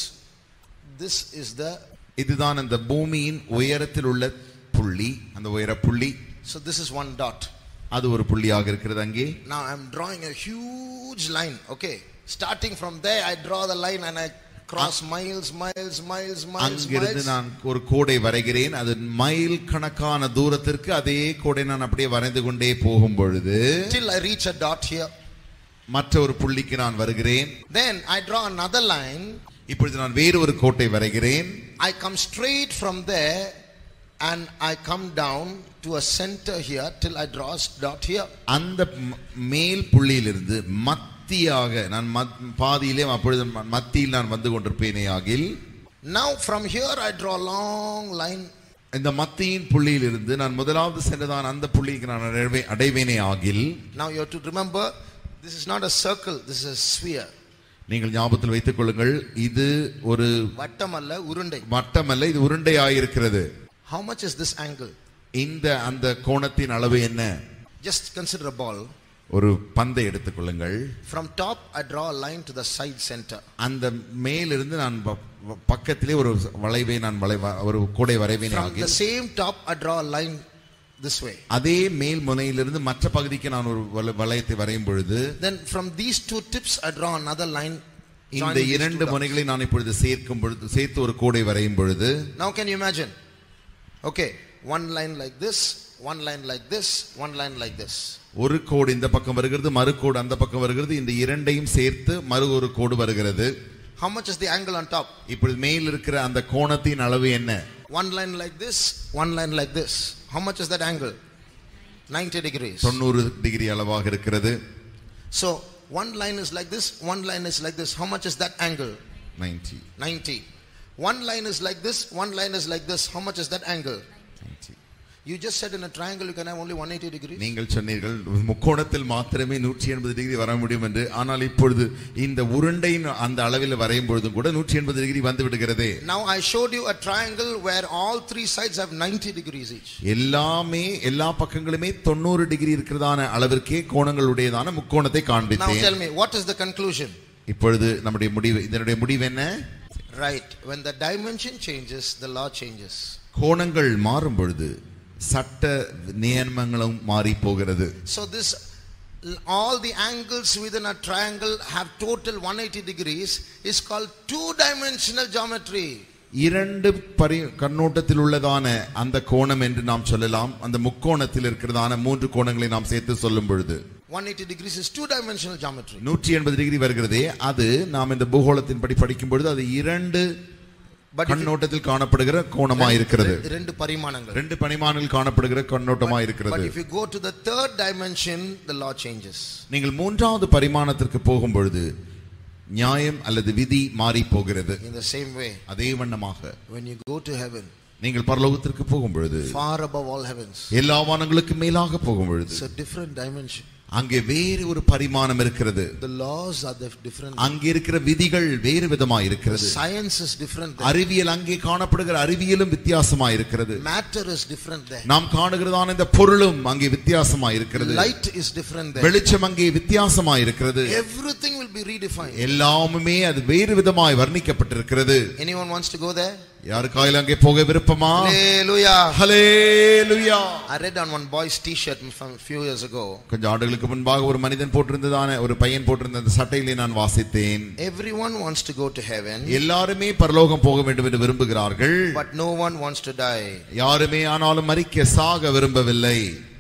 this is the, இதுதான் அந்த பூமியின் உயரத்தில் உள்ள புள்ளி அந்த உயர புள்ளி so this is one dot. அது ஒரு புள்ளியாக இருக்கிறது அங்கே Now I'm drawing a huge line. Okay. Starting from there, I draw the line and I cross miles, miles, miles, miles, அங்கிருந்து miles. நான் ஒரு கோடை வரைகிறேன் அது மைல் கணக்கான தூரத்திற்கு அதே கோடை நான் அப்படியே வரைந்து கொண்டே போகும் பொழுது Till I reach a dot here. மற்ற ஒரு புள்ளிக்கு நான் வருகிறேன் Then I draw another line. இப்பொழுது நான் வேறு ஒரு கோட்டை வரைகிறேன் I come straight from there and I come down to a center here till I draw a dot here. அந்த ம- மேல் புள்ளியிலிருந்து மத்தியாக நான் மத்- பாதியிலே அப்பொழுது ம- மத்தியில் நான் வந்து கொண்டிருப்பேனே ஆகில் Now from here I draw a long line. இந்த மத்தியின் புள்ளியிலிருந்து நான் முதலாவது சென்றதான் அந்த புள்ளிக்கு நான் அடைவே- அடைவேனே ஆகில் Now you have to remember this is not a circle, this is a sphere. நீங்கள் ஞாபகத்தில் வைத்துக் கொள்ளுங்கள் இது ஒரு வட்டம் அல்ல உருண்டை வட்டமல்ல இது உருண்டையாயிருக்கிறது How much is this angle? இந்த அந்த கோணத்தின் அளவு என்ன Just consider a ball. ஒரு பந்தை எடுத்துக்கொள்ளுங்கள் From top I draw a line to the side center. அந்த மேலிருந்து நான் ப- ப- பக்கத்திலே ஒரு வளைவை நான் வளைவ ஒரு கோடை வரைவேனே From the ஆகில் same top I draw a line this way. அதே மேல் முனையிலிருந்து மற்ற பகுதிக்கு நான் ஒரு வல- வளையத்தை வரையும் பொழுது Then from these two tips I draw another line. இந்த joining these two இரண்டு dots. முனைகளை நான் இப்பொழுது சேர்க்கும் பொழுது சேர்த்து ஒரு கோடை வரையும் பொழுது Now can you imagine? Okay, one line like this, one line like this, one line like this. ஒரு கோடு இந்த பக்கம் வருகிறது மறு கோடு அந்த பக்கம் வருகிறது இந்த இரண்டையும் சேர்த்து மறு ஒரு கோடு வருகிறது How much is the angle on top? இப்பொழுது மேல் இருக்கிற அந்த கோணத்தின் அளவு என்ன One line like this, one line like this. How much is that angle? 90 degrees. தொண்ணூறு டிகிரி அளவாக இருக்கிறது So one line is like this, one line is like this. How much is that angle? 90 90. One line is like this, one line is like this. How much is that angle? 90 You just said in a triangle you can have only 180 degrees. நீங்கள் சொன்னீர்கள் முக்கோணத்தில் மாத்திரமே நூற்றி எண்பது டிகிரி வர முடியும் என்று ஆனால் இப்பொழுது இந்த உருண்டையின் அந்த அளவில் வரையும் பொழுதும் கூட நூற்றி எண்பது டிகிரி வந்து விடுகிறதே Now I showed you a triangle where all three sides have 90 degrees each. எல்லாமே எல்லா பக்கங்களுமே தொண்ணூறு டிகிரி இருக்கிறதான அளவிற்கே கோணங்களுடையதான முக்கோணத்தை Now காண்பித்தேன் tell me, what is the conclusion? இப்பொழுது நம்முடைய முடிவு இதனுடைய முடிவு என்ன Right. When the dimension changes, the law changes. கோணங்கள் மாறும் பொழுது சட்ட நியமங்களும் மாறி போகிறது So this all the angles within a triangle have total 180 degrees is called two dimensional geometry. இரண்டு பரி கண்ணோட்டத்தில் உள்ளதான அந்த கோணம் என்று நாம் சொல்லலாம் அந்த முக்கோணத்தில் இருக்கிறதான மூன்று கோணங்களை நாம் சேர்த்து சொல்லும் பொழுது 180 degrees is two dimensional geometry. நூற்றி எண்பது டிகிரி வருகிறதே அது நாம் இந்த பூகோளத்தின் படி படிக்கும் பொழுது அது இரண்டு But if you- கண்ணோட்டத்தில் காணப்படுகிற கோணமா இருக்கிறது ரெண்டு- ரெண்டு பரிமாணங்கள். ரெண்டு பரிமாணங்கள் காணப்படுகிற கண்ணோட்டமா But இருக்கிறது if you go to the third dimension, the law changes. நீங்கள் மூன்றாவது பரிமாணத்திற்கு போகும் பொழுது நியாயம் அல்லது விதி மாறி போகிறது In the same way, அதே வண்ணமாக when you go to heaven, நீங்கள் பரலோகத்திற்கு போகும் பொழுது far above all heavens, எல்லா வானங்களுக்கு மேலாக போகும் பொழுது it's a different dimension. அங்கே வேறு ஒரு பரிமாணம் இருக்கிறது The laws are dif- different. அங்கே இருக்கிற விதிகள் வேறு விதமாய் இருக்கிறது Science is different. there. அறிவியல் அங்கே காணப்படுகிற அறிவியலும் வித்தியாசமாய் இருக்கிறது Matter is different there. நாம் காணுகிறதான இந்த பொருளும் அங்கே வித்தியாசமாய் இருக்கிறது Light is different there. வெளிச்சம் அங்கே வித்தியாசமாய் இருக்கிறது Everything will be redefined. எல்லாமுமே அது வேறு விதமாய் வர்ணிக்கப்பட்டிருக்கிறது Anyone wants to go there? யாருக்காயில் அங்கே போக விருப்பமா Hallelujah. Hallelujah I read on one boy's t-shirt from a few years ago. கொஞ்சம் ஆண்டுகளுக்கு முன்பாக ஒரு மனிதன் போட்டிருந்ததான ஒரு பையன் போட்டிருந்த அந்த சட்டையிலே நான் வாசித்தேன் Everyone wants to go to heaven, எல்லாருமே பரலோகம் போக வேண்டும் என்று விரும்புகிறார்கள் but no one wants to die. யாருமே ஆனாலும் மறிக்க சாக விரும்பவில்லை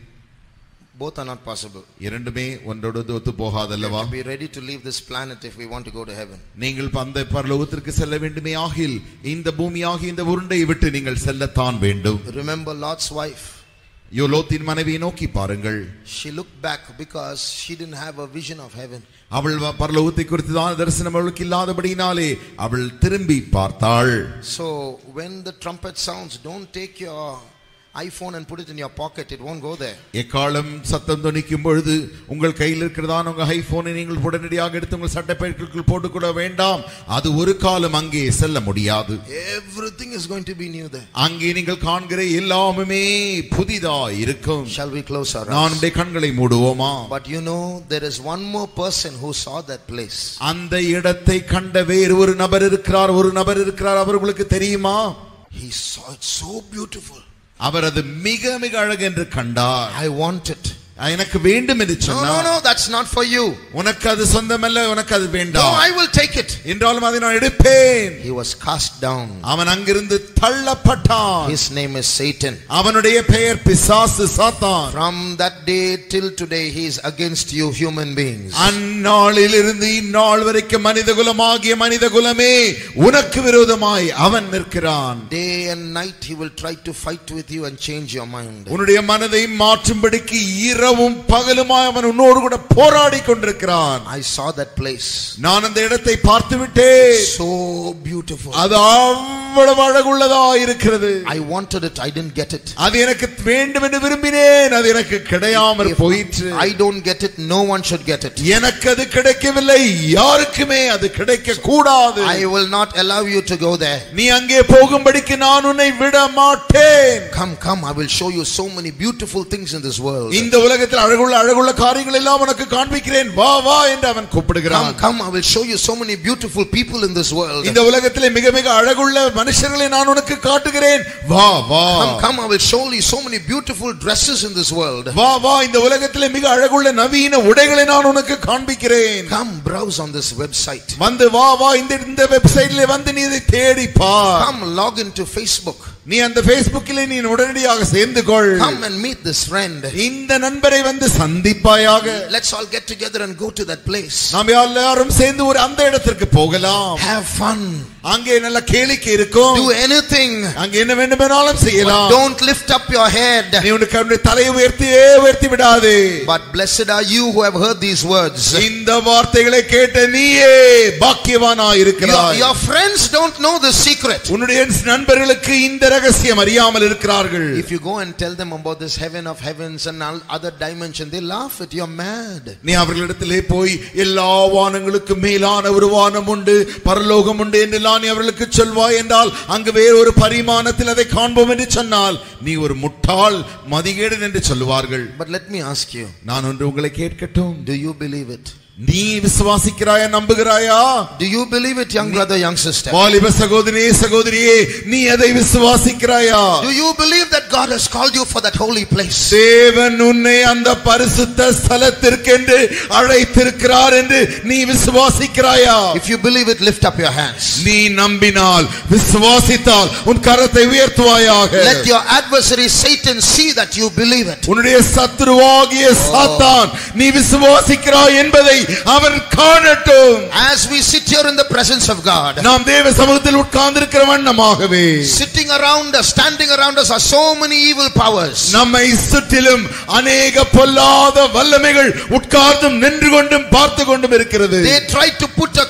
Both are not possible. இரண்டுமே ஒன்றோடு ஒத்து போகாதல்லவா Be ready to leave this planet if we want to go to heaven. நீங்கள் அந்த பரலோகத்திற்கு செல்ல வேண்டுமே ஆகில் இந்த பூமியாகி இந்த உருண்டையை விட்டு நீங்கள் செல்லத்தான் வேண்டும் Remember Lot's wife. யோலோத்தின் மனைவியை நோக்கி பாருங்கள் She looked back because she didn't have a vision of heaven. அவள் வ- பரலோகத்தை குறித்து தான் தரிசனம் அவளுக்கு இல்லாதபடியினாலே அவள் திரும்பி பார்த்தாள் So when the trumpet sounds, don't take your iPhone and put it in your pocket. It won't go there. எக்காலம் சத்தம் தொனிக்கும் பொழுது உங்கள் கையில் இருக்கிறதான உங்க ஐபோனை நீங்கள் உடனடியாக எடுத்து உங்கள் சட்டப்பைகளுக்குள் போட்டுக்கொள்ள வேண்டாம் அது ஒரு காலம் அங்கே செல்ல முடியாது Everything is going to be new there. அங்கே நீங்கள் காண்கிற எல்லாமுமே புதிதா இருக்கும் Shall we close our நான் eyes? நம்முடைய கண்களை மூடுவோமா But you know, there is one more person who saw that place. அந்த இடத்தை கண்ட வேறு ஒரு நபர் இருக்கிறார் ஒரு நபர் இருக்கிறார் அவர் உங்களுக்கு தெரியுமா He saw it so beautiful. அவர் அது மிக மிக அழகு என்று கண்டார் I want it. எனக்கு வேண்டும் என்று No, no, சொன்னார் no, that's not for you. உனக்கு அது சொந்தமல்ல உனக்கு அது No, வேண்டாம் I will take it. என்றாலும் அதை நான் எடுப்பேன் He was cast down. அவன் அங்கிருந்து தள்ளப்பட்டான் His name is Satan. அவனுடைய பெயர் பிசாசு சாத்தான் From that day till today, he is against you, human beings. அந்நாளில் இருந்து இந்நாள் வரைக்கும் மனித குலமாகிய மனித குலமே உனக்கு விரோதமாய் அவன் நிற்கிறான் Day and night, he will try to fight with you and change your mind. உன்னுடைய மனதை மாற்றும்படிக்கு இரவும் பகலுமாய் அவன் உன்னோடு கூட போராடி கொண்டிருக்கிறான் I saw that place. நான் அந்த இடத்தை பார்த்து விட்டேன் So beautiful. அது அவ்வளவு அழகுள்ளதா இருக்கிறது I wanted it, I didn't get it. அது எனக்கு வேண்டும் என்று விரும்பினேன் அது எனக்கு கிடையாமற் போயிற்று I don't get it, no one should get it. எனக்கு அது கிடைக்கவில்லை யாருக்குமே அது கிடைக்க கூடாது I will not allow you to go there. நீ அங்கே போகும்படிக்கு நான் உன்னை விட மாட்டேன் Come, come, I will show you so many beautiful things in this world. இந்த உலகத்தில் அழகுள்ள அழகுள்ள காரியங்கள் எல்லாம் உனக்கு காண்பிக்கிறேன் வா வா என்று அவன் Come, கூப்பிடுகிறான் come, I will show you so many beautiful people in this world. இந்த உலகத்திலே மிக மிக அழகுள்ள மனுஷர்களை நான் உனக்கு காட்டுகிறேன் வா வா Come, come, I will show you so many beautiful dresses in this world. வா வா இந்த உலகத்திலே மிக அழகுள்ள நவீன உடைகளை நான் உனக்கு காண்பிக்கிறேன் Come, browse on this website. வந்து வா வா இந்த இந்த வெப்சைட்ல வந்து நீ இதை தேடி பார் Come, log into Facebook. நீ அந்த Facebookல நீ உடனடியாக சேர்ந்து கொள் Come and meet this friend. இந்த நண்பரை வந்து சந்திப்பாயாக Let's all get together and go to that place. நாம் எல்லாரும் சேர்ந்து ஒரு அந்த இடத்திற்கு போகலாம் Have fun. அங்கே நல்ல கேளிக்கை இருக்கும் Do anything. அங்கே என்ன வேண்டுமானாலும் செய்யலாம் Don't lift up your head. நீ உனக்கு அவனுடைய தலையை உயர்த்தியே உயர்த்தி விடாது But blessed are you who have heard these words. இந்த வார்த்தைகளை கேட்ட நீயே பாக்கியவானா Your, இருக்கிறாய் your friends don't know the secret. உன்னுடைய நண்பர்களுக்கு இந்த ரகசியம் அறியாமல் இருக்கிறார்கள் If you go and tell them about this heaven of heavens and all other dimension, they laugh at you. You're mad. நீ அவர்களிடத்திலே போய் எல்லா வானங்களுக்கும் மேலான ஒரு வானம் உண்டு பரலோகம் உண்டு என்றெல்லாம் நீ அவர்களுக்கு சொல்வாய் என்றால் அங்கு வேறு ஒரு பரிமாணத்தில் அதை காண்போம் என்று சொன்னால் நீ ஒரு முட்டாள் மதிகேடன் என்று சொல்லுவார்கள் But let me ask you, நான் ஒன்று உங்களை கேட்கட்டும் do you believe it? நீ விசுவாசிக்கிறாயா நம்புகிறாயா Do you believe it, young brother, young sister? வாலிப சகோதரியே சகோதரியே நீ அதை விசுவாசிக்கிறாயா Do you believe that God has called you for that holy place? தேவன் உன்னை அந்த பரிசுத்த ஸ்தலத்திற்கென்று அழைத்திருக்கிறார் என்று நீ விசுவாசிக்கிறாயா If you believe it, lift up your hands. நீ நம்பினால் விசுவாசித்தால் உன் கரத்தை உயர்த்துவாயாக Let your adversary Satan see that you believe it. உன்னுடைய சத்துருவாகிய சாத்தான் நீ விசுவாசிக்கிறாய் என்பதை அவன் காணட்டும் As we sit here in the presence of God, நாம் தேவ சமூகத்தில் உட்கார்ந்திருக்கிற வண்ணமாகவே sitting around us, standing around us are so many evil powers. நம்மை சுற்றிலும் அநேக பொல்லாத வல்லமைகள் உட்கார்ந்தும் நின்று கொண்டும் பார்த்து கொண்டும் இருக்கிறது They try to put a cloth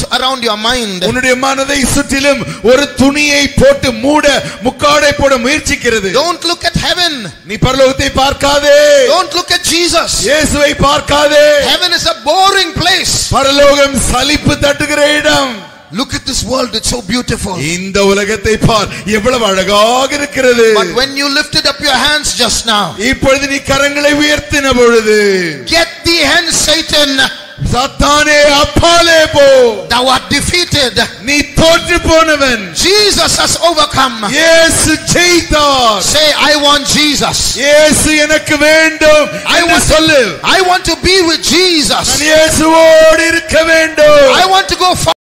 around your mind. உன்னுடைய மனதை சுற்றிலும் ஒரு துணியை போட்டு மூட முக்காடை போட முயற்சிக்கிறது Don't look at heaven. நீ பரலோகத்தை பார்க்காதே Don't look at Jesus. இயேசுவை பார்க்காதே Heaven is a boring place. பரலோகம் சலிப்பு தட்டுகிற இடம் Look at this world, it's so beautiful. இந்த உலகத்தை பார் எவ்வளவு அழகாக இருக்கிறது But when you lifted up your hands just now, இப்பொழுது நீ கரங்களை உயர்த்தின பொழுது get thee hence, Satan. சாத்தானே அப்பாலே போ Thou art defeated. நீ தோற்று போனவன் Jesus has overcome. இயேசு ஜெயித்தார் Say, I want Jesus. இயேசு எனக்கு வேண்டும் I என்று want, சொல்லு I want to be with Jesus. நான் இயேசுவோடு இருக்க வேண்டும் I want to go